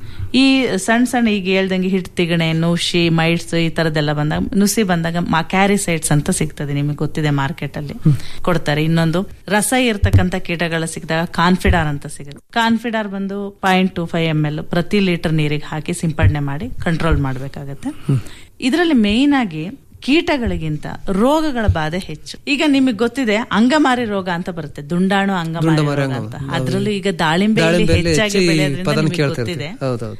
ಈ ಸಣ್ಣ ಸಣ್ಣ ಈಗ ಹೇಳ್ದಂಗೆ ಹಿಟ್ಟು ತಿಗಣೆ ನುಷಿ ಮೈಟ್ಸ್ ಈ ತರದೆಲ್ಲ ಬಂದಾಗ ನುಸಿ ಬಂದಾಗ ಕ್ಯಾರಿಸೈಡ್ಸ್ ಅಂತ ಸಿಗ್ತದೆ ನಿಮಗೆ ಗೊತ್ತಿದೆ ಮಾರ್ಕೆಟ್ ಅಲ್ಲಿ ಕೊಡ್ತಾರೆ ಇನ್ನೊಂದು ರಸ ಇರ್ತಕ್ಕಂಥ ಕೀಟಗಳು ಸಿಕ್ಕಿದಾಗ ಕಾನ್ಫಿಡಾರ್ ಅಂತ ಸಿಗುತ್ತೆ ಕಾನ್ಫಿಡಾರ್ ಬಂದು point two five M L ಪ್ರತಿ ಲೀಟರ್ ನೀರಿಗೆ ಹಾಕಿ ಸಿಂಪಡಣೆ ಮಾಡಿ ಕಂಟ್ರೋಲ್ ಮಾಡಬೇಕಾಗತ್ತೆ ಇದರಲ್ಲಿ ಮೇನ್ ಆಗಿ ಕೀಟಗಳಿಗಿಂತ ರೋಗಗಳ ಬಾಧೆ ಹೆಚ್ಚು ಈಗ ನಿಮಗೆ ಗೊತ್ತಿದೆ ಅಂಗಮಾರಿ ರೋಗ ಅಂತ ಬರುತ್ತೆ ದುಂಡಾಣು ಅಂಗಮಾರಿ ರೋಗ ಅಂತ ಅದ್ರಲ್ಲೂ ಈಗ ದಾಳಿಂಬೆಯಲ್ಲಿ ದಾಳಿಂಬೆಯಲ್ಲಿ ಹೆಚ್ಚಾಗಿ ಹೆಚ್ಚು ಈ ಬೆಳೆಯೋದ್ರಿಂದ ಪದನ ನಿಮಗೆ ಕೇಳ್ತಿರ್ತೀವಿ. ಗೊತ್ತಿದೆ ಹೌದೌದು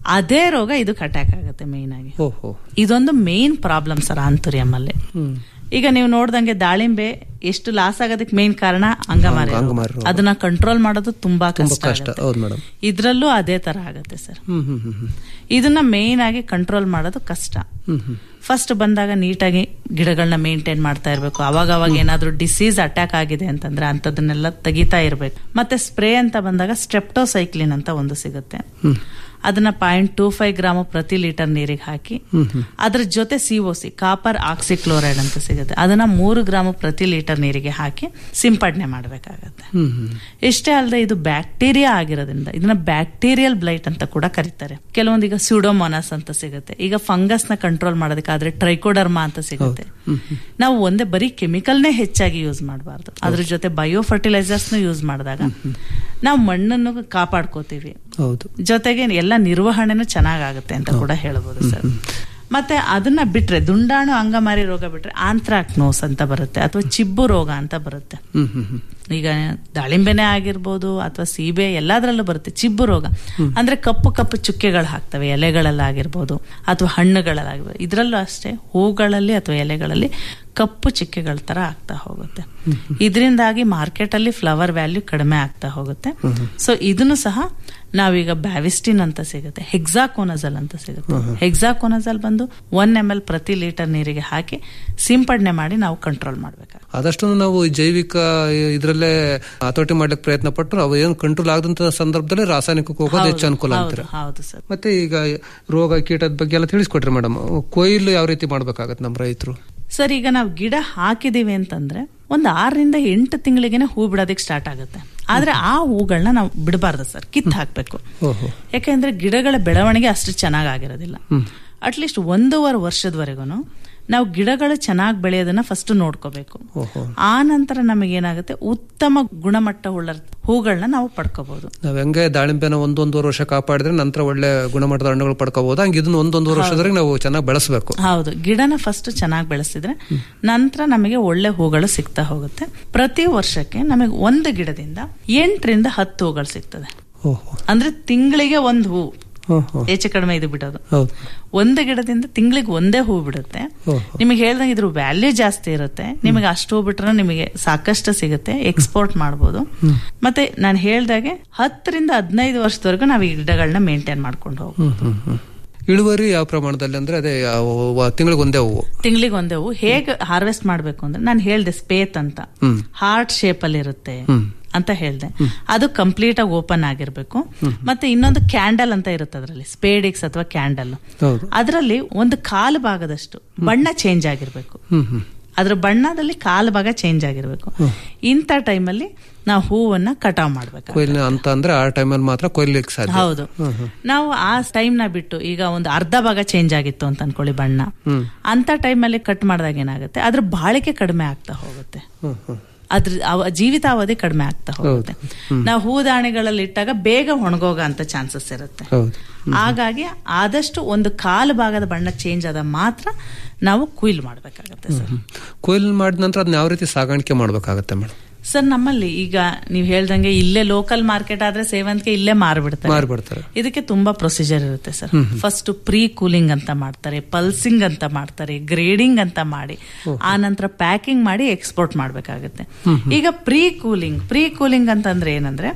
ಅದೇ ರೋಗ ಇದಕ್ಕೆ ಅಟ್ಯಾಕ್ ಆಗುತ್ತೆ ಮೇನ್ ಆಗಿ ಓಹೋ ಇದೊಂದು ಮೇನ್ ಪ್ರಾಬ್ಲಮ್ ಸರ್ ಆಂತುರಿಯಂ ಅಲ್ಲಿ ಹ್ಮ್ ಈಗ ನೀವು ನೋಡ್ದಂಗೆ ದಾಳಿಂಬೆ ಎಷ್ಟು ಲಾಸ್ ಆಗೋದಕ್ಕೆ ಮೇನ್ ಕಾರಣ ಅಂಗಮಾರಿ ರೋಗ. ಅಂಗಮಾರಿ ರೋಗ. ಅದನ್ನ ಕಂಟ್ರೋಲ್ ಮಾಡೋದು ತುಂಬಾ ತುಂಬಾ ಕಷ್ಟ ಕಷ್ಟ ಆಗುತ್ತೆ. ಹೌದು ಮೇಡಮ್ ಇದ್ರಲ್ಲೂ ಅದೇ ತರ ಆಗುತ್ತೆ ಸರ್ ಹ್ಮ್ ಹ್ಮ್ ಹ್ಮ್ ಹ್ಮ್ ಇದನ್ನ ಮೇನ್ ಆಗಿ ಕಂಟ್ರೋಲ್ ಮಾಡೋದು ಕಷ್ಟ ಹ್ಮ್ ಹ್ಮ್ ಫಸ್ಟ್ ಬಂದಾಗ ನೀಟಾಗಿ ಗಿಡಗಳನ್ನ ಮೇಂಟೈನ್ ಮಾಡ್ತಾ ಇರ್ಬೇಕು ಅವಾಗ ಅವಾಗ ಏನಾದ್ರೂ ಡಿಸೀಸ್ ಅಟ್ಯಾಕ್ ಆಗಿದೆ ಅಂತಂದ್ರೆ ಅಂತದನ್ನೆಲ್ಲ ತೆಗಿತಾ ಇರ್ಬೇಕು ಮತ್ತೆ ಸ್ಪ್ರೇ ಅಂತ ಬಂದಾಗ ಸ್ಟ್ರೆಪ್ಟೋಸೈಕ್ಲಿನ್ ಅಂತ ಒಂದು ಸಿಗುತ್ತೆ ಅದನ್ನ ಪಾಯಿಂಟ್ ಟೂ ಫೈವ್ ಗ್ರಾಮ್ ಪ್ರತಿ ಲೀಟರ್ ನೀರಿಗೆ ಹಾಕಿ ಅದ್ರ ಜೊತೆ ಸಿಒಸಿ ಕಾಪರ್ ಆಕ್ಸಿಕ್ಲೋರೈಡ್ ಅಂತ ಸಿಗುತ್ತೆ ಅದನ್ನ ಮೂರು ಗ್ರಾಮ್ ಪ್ರತಿ ಲೀಟರ್ ನೀರಿಗೆ ಹಾಕಿ ಸಿಂಪಡಣೆ ಮಾಡಬೇಕಾಗತ್ತೆ ಹ್ಮ್ ಹ್ಮ್ ಇಷ್ಟೇ ಅಲ್ಲದೆ ಇದು ಬ್ಯಾಕ್ಟೀರಿಯಾ ಆಗಿರೋದ್ರಿಂದ ಇದನ್ನ ಬ್ಯಾಕ್ಟೀರಿಯಲ್ ಬ್ಲೈಟ್ ಅಂತ ಕೂಡ ಕರೀತಾರೆ ಕೆಲವೊಂದು ಈಗ ಸ್ಯೂಡೋಮೋನಾಸ್ ಅಂತ ಸಿಗುತ್ತೆ ಈಗ ಫಂಗಸ್ ನ ಕಂಟ್ರೋಲ್ ಮಾಡೋದಕ್ಕಾದ್ರೆ ಟ್ರೈಕೋಡರ್ಮಾ ಅಂತ ಸಿಗುತ್ತೆ ನಾವು ಒಂದೇ ಬರೀ ಕೆಮಿಕಲ್ನೇ ಹೆಚ್ಚಾಗಿ ಯೂಸ್ ಮಾಡಬಾರ್ದು ಅದ್ರ ಜೊತೆ ಬಯೋ ಫರ್ಟಿಲೈಸರ್ಸ್ ಯೂಸ್ ಮಾಡಿದಾಗ ನಾವು ಮಣ್ಣನ್ನು ಕಾಪಾಡ್ಕೋತೀವಿ ಹೌದು ಜೊತೆಗೆ ಎಲ್ಲ ನಿರ್ವಹಣೆನೂ ಚೆನ್ನಾಗಾಗುತ್ತೆ ಅಂತ ಕೂಡ ಹೇಳ್ಬೋದು ಸರ್ ಮತ್ತೆ ಅದನ್ನ ಬಿಟ್ರೆ ದುಂಡಾಣು ಅಂಗಮಾರಿ ರೋಗ ಬಿಟ್ರೆ ಆಂಥ್ರಾಕ್ನೋಸ್ ಅಂತ ಬರುತ್ತೆ ಅಥವಾ ಚಿಬ್ಬು ರೋಗ ಅಂತ ಬರುತ್ತೆ ಹ್ಮ್ ಹ್ಮ್ ಹ್ಮ್ ಈಗ ದಾಳಿಂಬೆನೆ ಆಗಿರ್ಬೋದು ಅಥವಾ ಸೀಬೆ ಎಲ್ಲದರಲ್ಲೂ ಬರುತ್ತೆ ಚಿಬ್ಬು ರೋಗ ಅಂದ್ರೆ ಕಪ್ಪು ಕಪ್ಪು ಚುಕ್ಕೆಗಳು ಹಾಕ್ತವೆ ಎಲೆಗಳಲ್ಲಾಗಿರ್ಬೋದು ಅಥವಾ ಹಣ್ಣುಗಳಲ್ಲಾಗಿರ್ಬೋದು ಇದರಲ್ಲೂ ಅಷ್ಟೇ ಹೂಗಳಲ್ಲಿ ಅಥವಾ ಎಲೆಗಳಲ್ಲಿ ಕಪ್ಪು ಚಿಕ್ಕೆಗಳ ತರ ಆಗ್ತಾ ಹೋಗುತ್ತೆ ಇದರಿಂದಾಗಿ ಮಾರ್ಕೆಟ್ ಅಲ್ಲಿ ಫ್ಲವರ್ ವ್ಯಾಲ್ಯೂ ಕಡಿಮೆ ಆಗ್ತಾ ಹೋಗುತ್ತೆ ಸೊ ಇದನ್ನು ಸಹ ನಾವೀಗ ಬ್ಯಾವಿಸ್ಟಿನ್ ಅಂತ ಸಿಗುತ್ತೆ ಹೆಕ್ಸಾಕೋನಜಲ್ ಅಂತ ಸಿಗುತ್ತೆ ಹೆಕ್ಸಾಕೋನಜಲ್ ಬಂದು ಒನ್ ಎಂ ಎಲ್ ಪ್ರತಿ ಲೀಟರ್ ನೀರಿಗೆ ಹಾಕಿ ಸಿಂಪಡಣೆ ಮಾಡಿ ನಾವು ಕಂಟ್ರೋಲ್ ಮಾಡ್ಬೇಕಾಗುತ್ತೆ ಆದಷ್ಟು ನಾವು ಈ ಜೈವಿಕ ಇದರಲ್ಲೇ ಹತೋಟಿ ಮಾಡ್ಲಿಕ್ಕೆ ಪ್ರಯತ್ನ ಪಟ್ಟರು ಅವು ಏನು ಕಂಟ್ರೋಲ್ ಆಗದಂತ ಸಂದರ್ಭದಲ್ಲಿ ರಾಸಾಯನಿಕಕ್ಕೆ ಹೋಗೋದು ಹೆಚ್ಚು ಅನುಕೂಲ ಅಂತೀರ ಹೌದು ಹೌದು ಸರ್ ಮತ್ತೆ ಈಗ ರೋಗ ಕೀಟದ ಬಗ್ಗೆ ಎಲ್ಲ ತಿಳಿಸ್ಕೊಟ್ರಿ ಮೇಡಮ್ ಕೊಯ್ಲು ಯಾವ ರೀತಿ ಮಾಡ್ಬೇಕಾಗತ್ತೆ ನಮ್ಮ ರೈತರು ಸರ್ ಈಗ ನಾವು ಗಿಡ ಹಾಕಿದೀವಿ ಅಂತಂದ್ರೆ ಒಂದು ಆರರಿಂದ ಎಂಟು ತಿಂಗಳಿಗೆನೆ ಹೂ ಬಿಡೋದಕ್ಕೆ ಸ್ಟಾರ್ಟ್ ಆಗುತ್ತೆ ಆದ್ರೆ ಆ ಹೂಗಳನ್ನ ನಾವು ಬಿಡಬಾರ್ದು ಸರ್ ಕಿತ್ತು ಹಾಕ್ಬೇಕು ಓಹೋ ಯಾಕೆಂದ್ರೆ ಗಿಡಗಳ ಬೆಳವಣಿಗೆ ಅಷ್ಟು ಚೆನ್ನಾಗಿರೋದಿಲ್ಲ ಅಟ್ಲೀಸ್ಟ್ ಒಂದೂವರೆ ವರ್ಷದವರೆಗೂ ನಾವು ಗಿಡಗಳು ಚೆನ್ನಾಗಿ ಬೆಳೆಯೋದನ್ನ ಫಸ್ಟ್ ನೋಡ್ಕೋಬೇಕು ಓಹೋ ಆ ನಂತರ ನಮಗೇನಾಗುತ್ತೆ ಉತ್ತಮ ಗುಣಮಟ್ಟ ಉಳ್ಳ ಹೂಗಳನ್ನ ನಾವು ಪಡ್ಕೋಬಹುದು ನಾವ್ ಹೆಂಗೆ ದಾಳಿಂಬೆನ ಒಂದೊಂದೂವರೆ ವರ್ಷ ಕಾಪಾಡಿದ್ರೆ ನಂತರ ಒಳ್ಳೆ ಗುಣಮಟ್ಟದ ಹಣ್ಣುಗಳು ಪಡ್ಕೋಬಹುದು ಹಂಗೆ ಇದನ್ನ ಒಂದೊಂದೂವರೆ ವರ್ಷದ್ರಿಗೆ ನಾವು ಚೆನ್ನಾಗಿ ಬೆಳೆಸಬೇಕು ಹೌದು ಗಿಡನ ಫಸ್ಟ್ ಚೆನ್ನಾಗಿ ಬೆಳೆಸಿದ್ರೆ ನಂತರ ನಮಗೆ ಒಳ್ಳೆ ಹೂಗಳು ಸಿಗ್ತಾ ಹೋಗುತ್ತೆ ಪ್ರತಿ ವರ್ಷಕ್ಕೆ ನಮಗೆ ಒಂದು ಗಿಡದಿಂದ ಎಂಟರಿಂದ ಹತ್ತು ಹೂಗಳು ಸಿಗ್ತದೆ ಓಹೋ ಅಂದ್ರೆ ತಿಂಗಳಿಗೆ ಒಂದು ಹೂ ಓಹೋ ಹೆಚ್ಚು ಕಡಿಮೆ ಇದು ಬಿಡೋದು ಹೌದು ಒಂದು ಗಿಡದಿಂದ ತಿಂಗಳಿಗೆ ಒಂದೇ ಹೂ ಬಿಡುತ್ತೆ ಓಹೋ ನಿಮಗೆ ಹೇಳ್ದಂಗೆ ಇದ್ರ ವ್ಯಾಲ್ಯೂ ಜಾಸ್ತಿ ಇರುತ್ತೆ ನಿಮಗೆ ಅಷ್ಟು ಹೂ ಬಿಟ್ರೆ ನಿಮಗೆ ಸಾಕಷ್ಟು ಸಿಗುತ್ತೆ ಎಕ್ಸ್ಪೋರ್ಟ್ ಮಾಡ್ಬೋದು ಮತ್ತೆ ನಾನು ಹೇಳ್ದಾಗೆ ಹತ್ತರಿಂದ ಹದಿನೈದು ವರ್ಷದವರೆಗೂ ನಾವು ಈ ಗಿಡಗಳನ್ನ ಮೇಂಟೈನ್ ಮಾಡ್ಕೊಂಡು ಹೋಗ್ಬೋದು ಹ್ಮ್ ಹ್ಮ್ ಹ್ಮ್ ಇಳುವರಿ ಯಾವ ಪ್ರಮಾಣದಲ್ಲಿ ಅಂದ್ರೆ ಅದೇ ತಿಂಗಳಿಗೆ ಒಂದೇ ಹೂವು ತಿಂಗಳಿಗೆ ಒಂದೇ ಹೂ ಹೇಗೆ ಹಾರ್ವೆಸ್ಟ್ ಮಾಡ್ಬೇಕು ಅಂದ್ರೆ ನಾನು ಹೇಳ್ದೆ ಸ್ಪೇತ್ ಅಂತ ಹ್ಮ್ ಹಾರ್ಟ್ ಶೇಪ್ ಅಲ್ಲಿ ಇರುತ್ತೆ ಹ್ಮ್ ಅಂತ ಹೇಳ್ದೆ ಅದು ಕಂಪ್ಲೀಟ್ ಆಗಿ ಓಪನ್ ಆಗಿರ್ಬೇಕು ಮತ್ತೆ ಇನ್ನೊಂದು ಕ್ಯಾಂಡಲ್ ಅಂತ ಇರುತ್ತೆ ಅದರಲ್ಲಿ ಸ್ಪೇಡಿಕ್ಸ್ ಅಥವಾ ಕ್ಯಾಂಡಲ್ ಹೌದು ಅದರಲ್ಲಿ ಒಂದು ಕಾಲು ಭಾಗದಷ್ಟು ಬಣ್ಣ ಚೇಂಜ್ ಆಗಿರ್ಬೇಕು ಹ್ಮ್ ಹ್ಮ್ ಅದ್ರ ಬಣ್ಣದಲ್ಲಿ ಕಾಲು ಭಾಗ ಚೇಂಜ್ ಆಗಿರ್ಬೇಕು ಇಂಥ ಟೈಮಲ್ಲಿ ನಾವು ಹೂವನ್ನ ಕಟಾವ್ ಮಾಡ್ಬೇಕು ಕೊಯ್ಲಿನ ಅಂತ ಅಂದ್ರೆ ಆ ಟೈಮಲ್ಲಿ ಮಾತ್ರ ಕೊಯ್ಲಿಕ್ಕೆ ಸಾಧ್ಯ ಹೌದು ನಾವು ಆ ಟೈಮ್ ನ ಬಿಟ್ಟು ಈಗ ಒಂದು ಅರ್ಧ ಭಾಗ ಚೇಂಜ್ ಆಗಿತ್ತು ಅಂತ ಅನ್ಕೊಳ್ಳಿ ಬಣ್ಣ ಹ್ಮ್ ಅಂತ ಟೈಮಲ್ಲಿ ಕಟ್ ಮಾಡಿದಾಗ ಏನಾಗುತ್ತೆ ಅದ್ರ ಬಾಳಿಕೆ ಕಡಿಮೆ ಆಗ್ತಾ ಹೋಗುತ್ತೆ ಹ್ಮ್ ಹ್ಮ್ ಅದ್ರ ಅವ- ಜೀವಿತಾವಧಿ ಕಡಿಮೆ ಆಗ್ತಾ ಹೋಗುತ್ತೆ ನಾವು ಹೂದಾಣಿಗಳಲ್ಲಿ ಇಟ್ಟಾಗ ಬೇಗ ಒಣಗೋಗ ಅಂತ ಚಾನ್ಸಸ್ ಇರುತ್ತೆ ಹೌದು ಹಾಗಾಗಿ ಆದಷ್ಟು ಒಂದು ಕಾಲು ಭಾಗದ ಬಣ್ಣ ಚೇಂಜ್ ಆದ ಮಾತ್ರ ನಾವು ಕುಯ್ಲ್ ಮಾಡ್ಬೇಕಾಗತ್ತೆ ಸರ್ ಕೊಯ್ಲು ಮಾಡಿದ ನಂತರ ಅದನ್ನ ಯಾವ ರೀತಿ ಸಾಗಾಣಿಕೆ ಮಾಡ್ಬೇಕಾಗತ್ತೆ ಮೇಡಮ್ ಸರ್ ನಮ್ಮಲ್ಲಿ ಈಗ ನೀವು ಹೇಳ್ದಂಗೆ ಇಲ್ಲೇ ಲೋಕಲ್ ಮಾರ್ಕೆಟ್ ಆದ್ರೆ ಸೇವಂತಿಗೆ ಇಲ್ಲೇ ಮಾರ್ಬಿಡ್ತಾರೆ ಮಾರ್ಬಿಡ್ತಾರೆ ಇದಕ್ಕೆ ತುಂಬಾ ಪ್ರೊಸೀಜರ್ ಇರುತ್ತೆ ಸರ್ ಫಸ್ಟ್ ಪ್ರೀ ಕೂಲಿಂಗ್ ಅಂತ ಮಾಡ್ತಾರೆ ಪಲ್ಸಿಂಗ್ ಅಂತ ಮಾಡ್ತಾರೆ ಗ್ರೇಡಿಂಗ್ ಅಂತ ಮಾಡಿ ಆ ನಂತರ ಪ್ಯಾಕಿಂಗ್ ಮಾಡಿ ಎಕ್ಸ್ಪೋರ್ಟ್ ಮಾಡ್ಬೇಕಾಗತ್ತೆ ಈಗ ಪ್ರೀ ಕೂಲಿಂಗ್ ಪ್ರೀ ಕೂಲಿಂಗ್ ಅಂತಂದ್ರೆ ಏನಂದ್ರೆ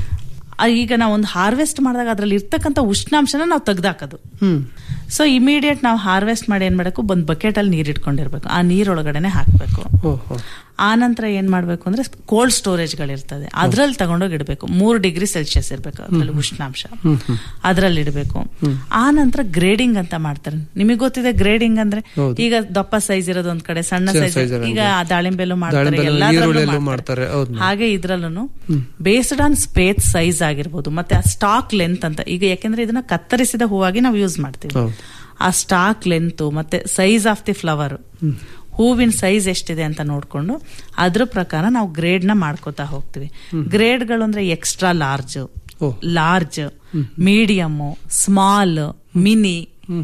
ಆ, ಈಗ ನಾವು ಒಂದು ಹಾರ್ವೆಸ್ಟ್ ಮಾಡಿದಾಗ ಅದ್ರಲ್ಲಿ ಇರ್ತಕ್ಕಂಥ ಉಷ್ಣಾಂಶನ ನಾವು ತೆಗ್ದಾಕೋದು ಹ್ಮ್ ಸೊ ಇಮಿಡಿಯೇಟ್ ನಾವು ಹಾರ್ವೆಸ್ಟ್ ಮಾಡಿ ಏನ್ ಮಾಡಬೇಕು ಒಂದು ಬಕೆಟ್ ಅಲ್ಲಿ ನೀರ್ ಇಟ್ಕೊಂಡಿರ್ಬೇಕು ಆ ನೀರೊಳಗಡೆನೆ ಹಾಕ್ಬೇಕು ಓಹೋ ಆ ನಂತರ ಏನ್ ಮಾಡ್ಬೇಕು ಅಂದ್ರೆ ಕೋಲ್ಡ್ ಸ್ಟೋರೇಜ್ ಗಳಿರ್ತದೆ ಅದ್ರಲ್ಲಿ ತಗೊಂಡೋಗಿ ಇಡಬೇಕು ಮೂರು ಡಿಗ್ರಿ ಸೆಲ್ಸಿಯಸ್ ಇರಬೇಕು ಅದ್ರಲ್ಲಿ ಉಷ್ಣಾಂಶ ಅದ್ರಲ್ಲಿ ಇಡಬೇಕು ಆ ನಂತರ ಗ್ರೇಡಿಂಗ್ ಅಂತ ಮಾಡ್ತಾರೆ ನಿಮಗೆ ಗೊತ್ತಿದೆ ಗ್ರೇಡಿಂಗ್ ಅಂದ್ರೆ ಈಗ ದಪ್ಪ ಸೈಜ್ ಇರೋದು ಒಂದ್ ಕಡೆ ಸಣ್ಣ ಸೈಜ್ size ಇರೋದು. ಈಗ ದಾಳಿಂಬೆಲ್ಲೂ ಮಾಡ್ತಾರೆ ದಾಳಿಂಬೆಲ್ಲೂ ಎಲ್ಲಾದ್ರಲ್ಲೂ ಈರುಳ್ಳಿಯಲ್ಲೂ ಮಾಡ್ತಾರೆ. ಮಾಡ್ತಾರೆ ಹೌದು ಹಾಗೆ ಇದ್ರಲ್ಲೂ ಬೇಸ್ಡ್ ಆನ್ ಸ್ಪೇಸ್ ಸೈಜ್ ಆಗಿರ್ಬೋದು ಮತ್ತೆ ಆ ಸ್ಟಾಕ್ ಲೆಂತ್ ಅಂತ ಈಗ ಯಾಕೆಂದ್ರೆ ಇದನ್ನ ಕತ್ತರಿಸಿದ ಹೂವಾಗಿ ನಾವು ಯೂಸ್ ಮಾಡ್ತೀವಿ ಹೌದು ಆ ಸ್ಟಾಕ್ ಲೆಂತ್ ಮತ್ತೆ ಸೈಜ್ ಆಫ್ ದಿ ಫ್ಲವರ್ ಹೂವಿನ ಸೈಜ್ ಎಷ್ಟಿದೆ ಅಂತ ನೋಡ್ಕೊಂಡು ಅದ್ರ ಪ್ರಕಾರ ನಾವು ಗ್ರೇಡ್ ನ ಮಾಡ್ಕೋತಾ ಹೋಗ್ತೀವಿ ಗ್ರೇಡ್ಗಳು ಅಂದ್ರೆ ಎಕ್ಸ್ಟ್ರಾ ಲಾರ್ಜ್ ಓ. ಲಾರ್ಜ್ ಮೀಡಿಯಮ್ ಸ್ಮಾಲ್ ಮಿನಿ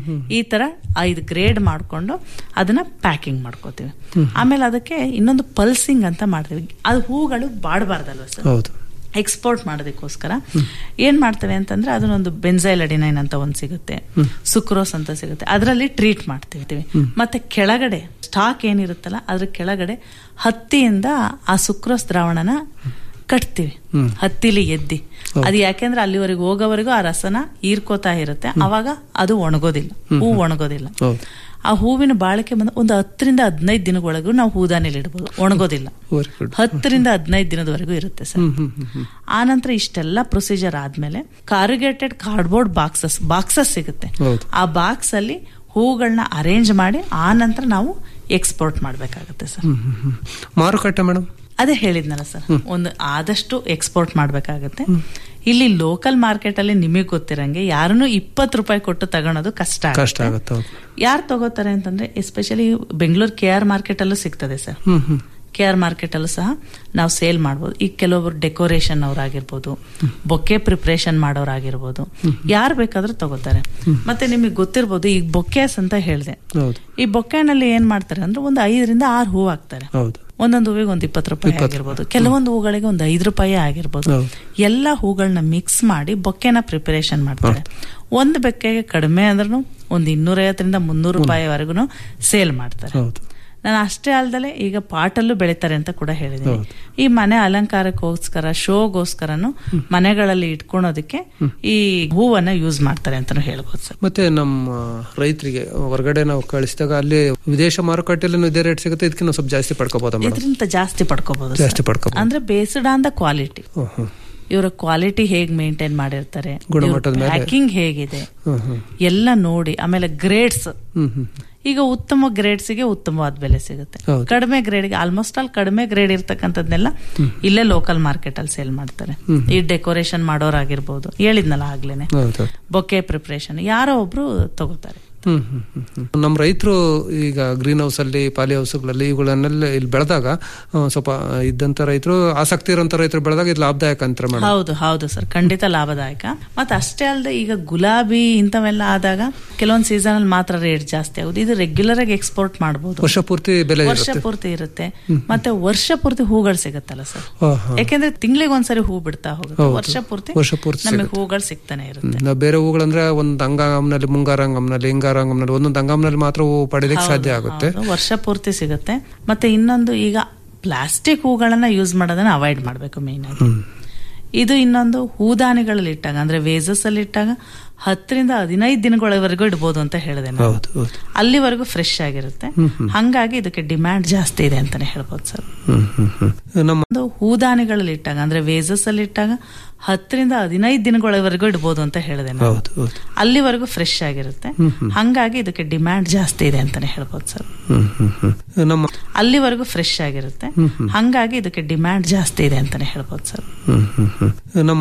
ಈ ತರ ಐದು ಗ್ರೇಡ್ ಮಾಡ್ಕೊಂಡು ಅದನ್ನ ಪ್ಯಾಕಿಂಗ್ ಮಾಡ್ಕೋತೀವಿ ಆಮೇಲೆ ಅದಕ್ಕೆ ಇನ್ನೊಂದು ಪಲ್ಸಿಂಗ್ ಅಂತ ಮಾಡ್ತೀವಿ ಅದು ಹೂಗಳು ಬಾಡಬಾರ್ದಲ್ವ ಸರ್ ಹೌದು ಎಕ್ಸ್ಪೋರ್ಟ್ ಮಾಡೋದಕ್ಕೋಸ್ಕರ ಏನ್ ಮಾಡ್ತೇವೆ ಅಂತಂದ್ರೆ ಅದನ್ನೊಂದು ಬೆನ್ಸೈಲ್ ಅಡಿನೈನ್ ಅಂತ ಒಂದ್ ಸಿಗುತ್ತೆ ಸುಕ್ರೋಸ್ ಅಂತ ಸಿಗುತ್ತೆ ಅದರಲ್ಲಿ ಟ್ರೀಟ್ ಮಾಡ್ತೀವಿ ಮತ್ತೆ ಕೆಳಗಡೆ ಸ್ಟಾಕ್ ಏನಿರುತ್ತಲ್ಲ ಅದ್ರ ಕೆಳಗಡೆ ಹತ್ತಿಯಿಂದ ಆ ಸುಕ್ರೋಸ್ ದ್ರಾವಣನ ಕಟ್ತೀವಿ ಹತ್ತಿಲಿ ಎದ್ದಿ ಅದು ಯಾಕೆಂದ್ರೆ ಅಲ್ಲಿವರೆಗೂ ಹೋಗೋವರೆಗೂ ಆ ರಸನ ಹೀರ್ಕೋತಾ ಇರುತ್ತೆ ಅವಾಗ ಅದು ಒಣಗೋದಿಲ್ಲ ಹೂ ಒಣಗೋದಿಲ್ಲ ಹೌದು ಆ ಹೂವಿನ ಬಾಳಿಕೆ ಬಂದ ಒಂದು ಹತ್ತರಿಂದ ಹದಿನೈದು ದಿನಗಳವರೆಗೂ ನಾವು ಹೂದಾನಿಲಿ ಇಡಬಹುದು ಒಣಗೋದಿಲ್ಲ ವೆರಿ ಗುಡ್ ಹತ್ತರಿಂದ ಹದಿನೈದು ದಿನದವರೆಗೂ ಇರುತ್ತೆ ಸರ್ ಆ ನಂತರ ಇಷ್ಟೆಲ್ಲ ಪ್ರೊಸೀಜರ್ ಆದ್ಮೇಲೆ ಕಾರುಗೇಟೆಡ್ ಕಾರ್ಡ್ಬೋರ್ಡ್ ಬಾಕ್ಸಸ್ ಬಾಕ್ಸಸ್ ಸಿಗುತ್ತೆ ಹೌದು. ಆ ಬಾಕ್ಸ್ ಅಲ್ಲಿ ಹೂಗಳನ್ನ ಅರೇಂಜ್ ಮಾಡಿ ಆ ನಂತರ ನಾವು ಎಕ್ಸ್ಪೋರ್ಟ್ ಮಾಡ್ಬೇಕಾಗುತ್ತೆ ಸರ್ ಮಾರುಕಟ್ಟೆ ಮೇಡಮ್ ಅದೇ ಹೇಳಿದ್ನಲ್ಲ ಸರ್ ಒಂದು ಆದಷ್ಟು ಎಕ್ಸ್ಪೋರ್ಟ್ ಮಾಡ್ಬೇಕಾಗತ್ತೆ ಇಲ್ಲಿ ಲೋಕಲ್ ಮಾರ್ಕೆಟ್ ಅಲ್ಲಿ ನಿಮಗೆ ಗೊತ್ತಿರಂಗೆ ಯಾರನ್ನು ಇಪ್ಪತ್ತು ರೂಪಾಯಿ ಕೊಟ್ಟು ತಗೊಳೋದು ಕಷ್ಟ ಕಷ್ಟ ಆಗುತ್ತೆ ಹೌದು ಯಾರು ತಗೋತಾರೆ ಅಂತಂದ್ರೆ especially Bengaluru K R market ಅಲ್ಲೂ ಸಿಗ್ತದೆ ಸರ್ ಹ್ಮ್ ಹ್ಮ್ ಕೆ ಆರ್ ಮಾರ್ಕೆಟ್ ಅಲ್ಲೂ ಸಹ ನಾವು ಸೇಲ್ ಮಾಡ್ಬೋದು ಈಗ ಕೆಲವೊಬ್ರು ಡೆಕೋರೇಷನ್ ಅವ್ರಾಗಿರ್ಬೋದು ಬೊಕ್ಕೆ ಪ್ರಿಪ್ರೇಷನ್ ಮಾಡೋರಾಗಿರ್ಬೋದು ಯಾರು ಬೇಕಾದ್ರೂ ತಗೋತಾರೆ ಮತ್ತೆ ನಿಮಗೆ ಗೊತ್ತಿರ್ಬೋದು ಈಗ ಬೊಕ್ಕೆಸ್ ಅಂತ ಹೇಳಿದೆ ಹೌದು ಈ ಬೊಕ್ಕೆನಲ್ಲಿ ಏನ್ ಮಾಡ್ತಾರೆ ಅಂದ್ರೆ ಒಂದು ಐದರಿಂದ ಆರು ಹೂ ಹಾಕ್ತಾರೆ ಹೌದು ಒಂದೊಂದು ಹೂವಿಗೆ ಒಂದು ಇಪ್ಪತ್ತು ರೂಪಾಯಿ ಆಗಿರ್ಬೋದು ಕೆಲವೊಂದು ಹೂಗಳಿಗೆ ಒಂದು ಐದು ರೂಪಾಯಿ ಆಗಿರ್ಬೋದು ಹೌದು. ಎಲ್ಲ ಹೂಗಳನ್ನ ಮಿಕ್ಸ್ ಮಾಡಿ ಬೊಕ್ಕೆನ ಪ್ರಿಪರೇಷನ್ ಮಾಡ್ತಾರೆ ಒಂದು ಬೆಕ್ಕೆಗೆ ಕಡಿಮೆ ಅಂದ್ರೂ ಒಂದು ಇನ್ನೂರೈವತ್ತರಿಂದ ಮುನ್ನೂರು ರೂಪಾಯಿವರೆಗೂ ಸೇಲ್ ಮಾಡ್ತಾರೆ ಹೌದು ನಾನು ಅಷ್ಟೇ ಅಲ್ದಲೆ ಈಗ ಪಾಟಲ್ಲೂ ಬೆಳಿತಾರೆ ಅಂತ ಕೂಡ ಹೇಳಿದ್ದೀನಿ ಈ ಮನೆ ಅಲಂಕಾರಕ್ಕೋಸ್ಕರ ಶೋಗೋಸ್ಕರನು ಮನೆಗಳಲ್ಲಿ ಇಟ್ಕೊಳೋದಕ್ಕೆ ಈ ಹೂವನ್ನ ಯೂಸ್ ಮಾಡ್ತಾರೆ ಅಂತಾನು ಹೇಳ್ಬೋದು ಸರ್ ಮತ್ತೆ ನಮ್ಮ ರೈತರಿಗೆ ಹೊರಗಡೆ ನಾವು ಕಳಿಸಿದಾಗ ಅಲ್ಲಿ ವಿದೇಶ ಮಾರುಕಟ್ಟೆಯಲ್ಲಿ ಇದೇ ರೇಟ್ ಸಿಗುತ್ತೆ ಇದಕ್ಕಿಂತ ಸ್ವಲ್ಪ ಜಾಸ್ತಿ ಪಡ್ಕೋಬೋದಾ ಮೇಡಮ್ ಇದರಿಂದ ಜಾಸ್ತಿ ಪಡ್ಕೋಬಹುದು ಸರ್. ಜಾಸ್ತಿ ಪಡ್ಕೋಬಹುದು ಅಂದ್ರೆ ಬೇಸ್ಡ್ ಆನ್ ದ ಕ್ವಾಲಿಟಿ ಹ್ಮ್ ಹ್ಮ್ ಇವರ ಕ್ವಾಲಿಟಿ ಹೇಗ್ ಮೇಂಟೈನ್ ಮಾಡಿರ್ತಾರೆ ಗುಣಮಟ್ಟದ ಮೇಲೆ. ಪ್ಯಾಕಿಂಗ್ ಹೇಗಿದೆ ಹ್ಮ್ ಹ್ಮ್ ಎಲ್ಲ ನೋಡಿ ಆಮೇಲೆ ಗ್ರೇಡ್ಸ್ ಹ್ಮ್ ಹ್ಮ್ ಈಗ ಉತ್ತಮ ಗ್ರೇಡ್ಸ್ಗೆ ಉತ್ತಮವಾದ ಬೆಲೆ ಸಿಗುತ್ತೆ ಹೌದು. ಕಡಿಮೆ ಗ್ರೇಡ್ಗೆ ಆಲ್ಮೋಸ್ಟ್ ಆಲ್ ಕಡಿಮೆ ಗ್ರೇಡ್ ಇರ್ತಕ್ಕಂಥದ್ನೆಲ್ಲ ಇಲ್ಲೇ ಲೋಕಲ್ ಮಾರ್ಕೆಟ್ ಅಲ್ಲಿ ಸೇಲ್ ಮಾಡ್ತಾರೆ ಈ ಡೆಕೋರೇಷನ್ ಮಾಡೋರಾಗಿರ್ಬೋದು ಹೇಳಿದ್ನಲ್ಲ ಆಗ್ಲೇನೆ ಹೌದು ಬೊಕ್ಕೆ ಪ್ರಿಪ್ರೇಷನ್ ಯಾರೋ ಒಬ್ರು ತಗೋತಾರೆ ಹ್ಮ್ ಹ್ಮ್ ಹ್ಮ್ ಹ್ಮ್. ನಮ್ಮ ರೈತರು ಈಗ ಗ್ರೀನ್ ಹೌಸ್ ಅಲ್ಲಿ ಪಾಲಿ ಹೌಸ್ಗಳಲ್ಲಿ ಇವುಗಳನ್ನೆಲ್ಲ ಇಲ್ಲಿ ಬೆಳೆದಾಗ ಆ, ಸ್ವಲ್ಪ ಇದ್ದಂತ ರೈತರು ಆಸಕ್ತಿ ಇರೋಂತ ರೈತರು ಬೆಳೆದಾಗ ಇದು ಲಾಭದಾಯಕ ಅಂತಾರೆ ಮೇಡಮ್ ಹೌದು ಹೌದು ಸರ್ ಖಂಡಿತ ಲಾಭದಾಯಕ ಮತ್ತೆ ಅಷ್ಟೇ ಅಲ್ಲದೆ ಈಗ ಗುಲಾಬಿ ಇಂಥವೆಲ್ಲ ಆದಾಗ ಕೆಲವೊಂದು ಸೀಸನ್ ಅಲ್ಲಿ ಮಾತ್ರ ರೇಟ್ ಜಾಸ್ತಿ ಆಗುದು ಇದು ರೆಗ್ಯುಲರ್ ಆಗಿ ಎಕ್ಸ್ಪೋರ್ಟ್ ಮಾಡಬಹುದು ವರ್ಷ ಪೂರ್ತಿ ಬೆಲೆ ವರ್ಷ ಇರುತ್ತೆ ಪೂರ್ತಿ ಇರುತ್ತೆ ಮತ್ತೆ ವರ್ಷ ಪೂರ್ತಿ ಹೂಗಳು ಸಿಗುತ್ತಲ್ಲ ಸರ್ ಹಾ, ಹಾ. ಯಾಕೆಂದ್ರೆ ತಿಂಗಳಿಗೆ ಒಂದ್ಸರಿ ಹೂ ಬಿಡ್ತಾ ಹೋಗುತ್ತೆ ಹೌದು. ವರ್ಷ ಪೂರ್ತಿ ವರ್ಷ ಪೂರ್ತಿ ನಮಗೆ ಹೂಗಳು ಸಿಗ್ತಾನೆ ಇರುತ್ತೆ ನಾವು ಬೇರೆ ಹೂಗಳಂದ್ರೆ ಒಂದು ಅಂಗಾಂಗಂನಲ್ಲಿ ಮುಂಗಾರಂಗಂನಲ್ಲಿ ಹಿಂಗಾರಂಗಂನಲ್ಲಿ ಒಂದೊಂದು ಅಂಗಾಂಗಂನಲ್ಲಿ ಮಾತ್ರ ಹೂ ಪಡೆಯೋದಕ್ಕೆ ಸಾಧ್ಯ ಆಗುತ್ತೆ ಹೌದು, ವರ್ಷ ಪೂರ್ತಿ ಸಿಗುತ್ತೆ ಮತ್ತೆ ಇನ್ನೊಂದು ಈಗ ಪ್ಲಾಸ್ಟಿಕ್ ಹೂಗಳನ್ನ ಯೂಸ್ ಮಾಡೋದನ್ನ ಅವಾಯ್ಡ್ ಮಾಡಬೇಕು ಮೇನ್ ಆಗಿ ಇದು ಇನ್ನೊಂದು ಹೂದಾನಿಗಳಲ್ಲಿ ಇಟ್ಟಾಗ ಅಂದ್ರೆ ವೇಸಸ್ ಅಲ್ಲಿ ಇಟ್ಟಾಗ ಹತ್ತರಿಂದ ಹದಿನೈದು ದಿನಗಳವರೆಗೂ ಇಡ್ಬೋದು ಅಂತ ಹೇಳಿದೆ ನಾನು. ಹೌದು ಹೌದು ಅಲ್ಲಿವರೆಗೂ ಫ್ರೆಶ್ ಆಗಿರುತ್ತೆ ಹಂಗಾಗಿ ಇದಕ್ಕೆ ಡಿಮ್ಯಾಂಡ್ ಜಾಸ್ತಿ ಇದೆ ಅಂತಾನೆ ಹೇಳ್ಬೋದು ಸರ್ ಹ್ಮ್ ಹ್ಮ್ ಹ್ಮ್ ನಮ್ಮ ಒಂದು ಹೂದಾನಿಗಳಲ್ಲಿ ಇಟ್ಟಾಗ ಅಂದ್ರೆ ವೇಸಸ್ ಅಲ್ಲಿ ಇಟ್ಟಾಗ ಹತ್ತರಿಂದ ಹದಿನೈದು ದಿನಗಳವರೆಗೂ ಇಡ್ಬೋದು ಅಂತ ಹೇಳಿದೆ ನಾನು. ಹೌದು ಹೌದು ಅಲ್ಲಿವರೆಗೂ ಫ್ರೆಶ್ ಆಗಿರುತ್ತೆ ಹಂಗಾಗಿ ಇದಕ್ಕೆ ಡಿಮ್ಯಾಂಡ್ ಜಾಸ್ತಿ ಇದೆ ಅಂತಾನೆ ಹೇಳ್ಬೋದು ಸರ್ ಹ್ಮ್ ಹ್ಮ್ ಹ್ಮ್ ನಮ್ಮ ಅಲ್ಲಿವರೆಗೂ ಫ್ರೆಶ್ ಆಗಿರುತ್ತೆ ಹಂಗಾಗಿ ಇದಕ್ಕೆ ಡಿಮ್ಯಾಂಡ್ ಜಾಸ್ತಿ ಇದೆ ಅಂತಾನೆ ಹೇಳ್ಬೋದು ಸರ್ ಹ್ಮ್ ಹ್ಮ್ ಹ್ಮ್ ನಮ್ಮ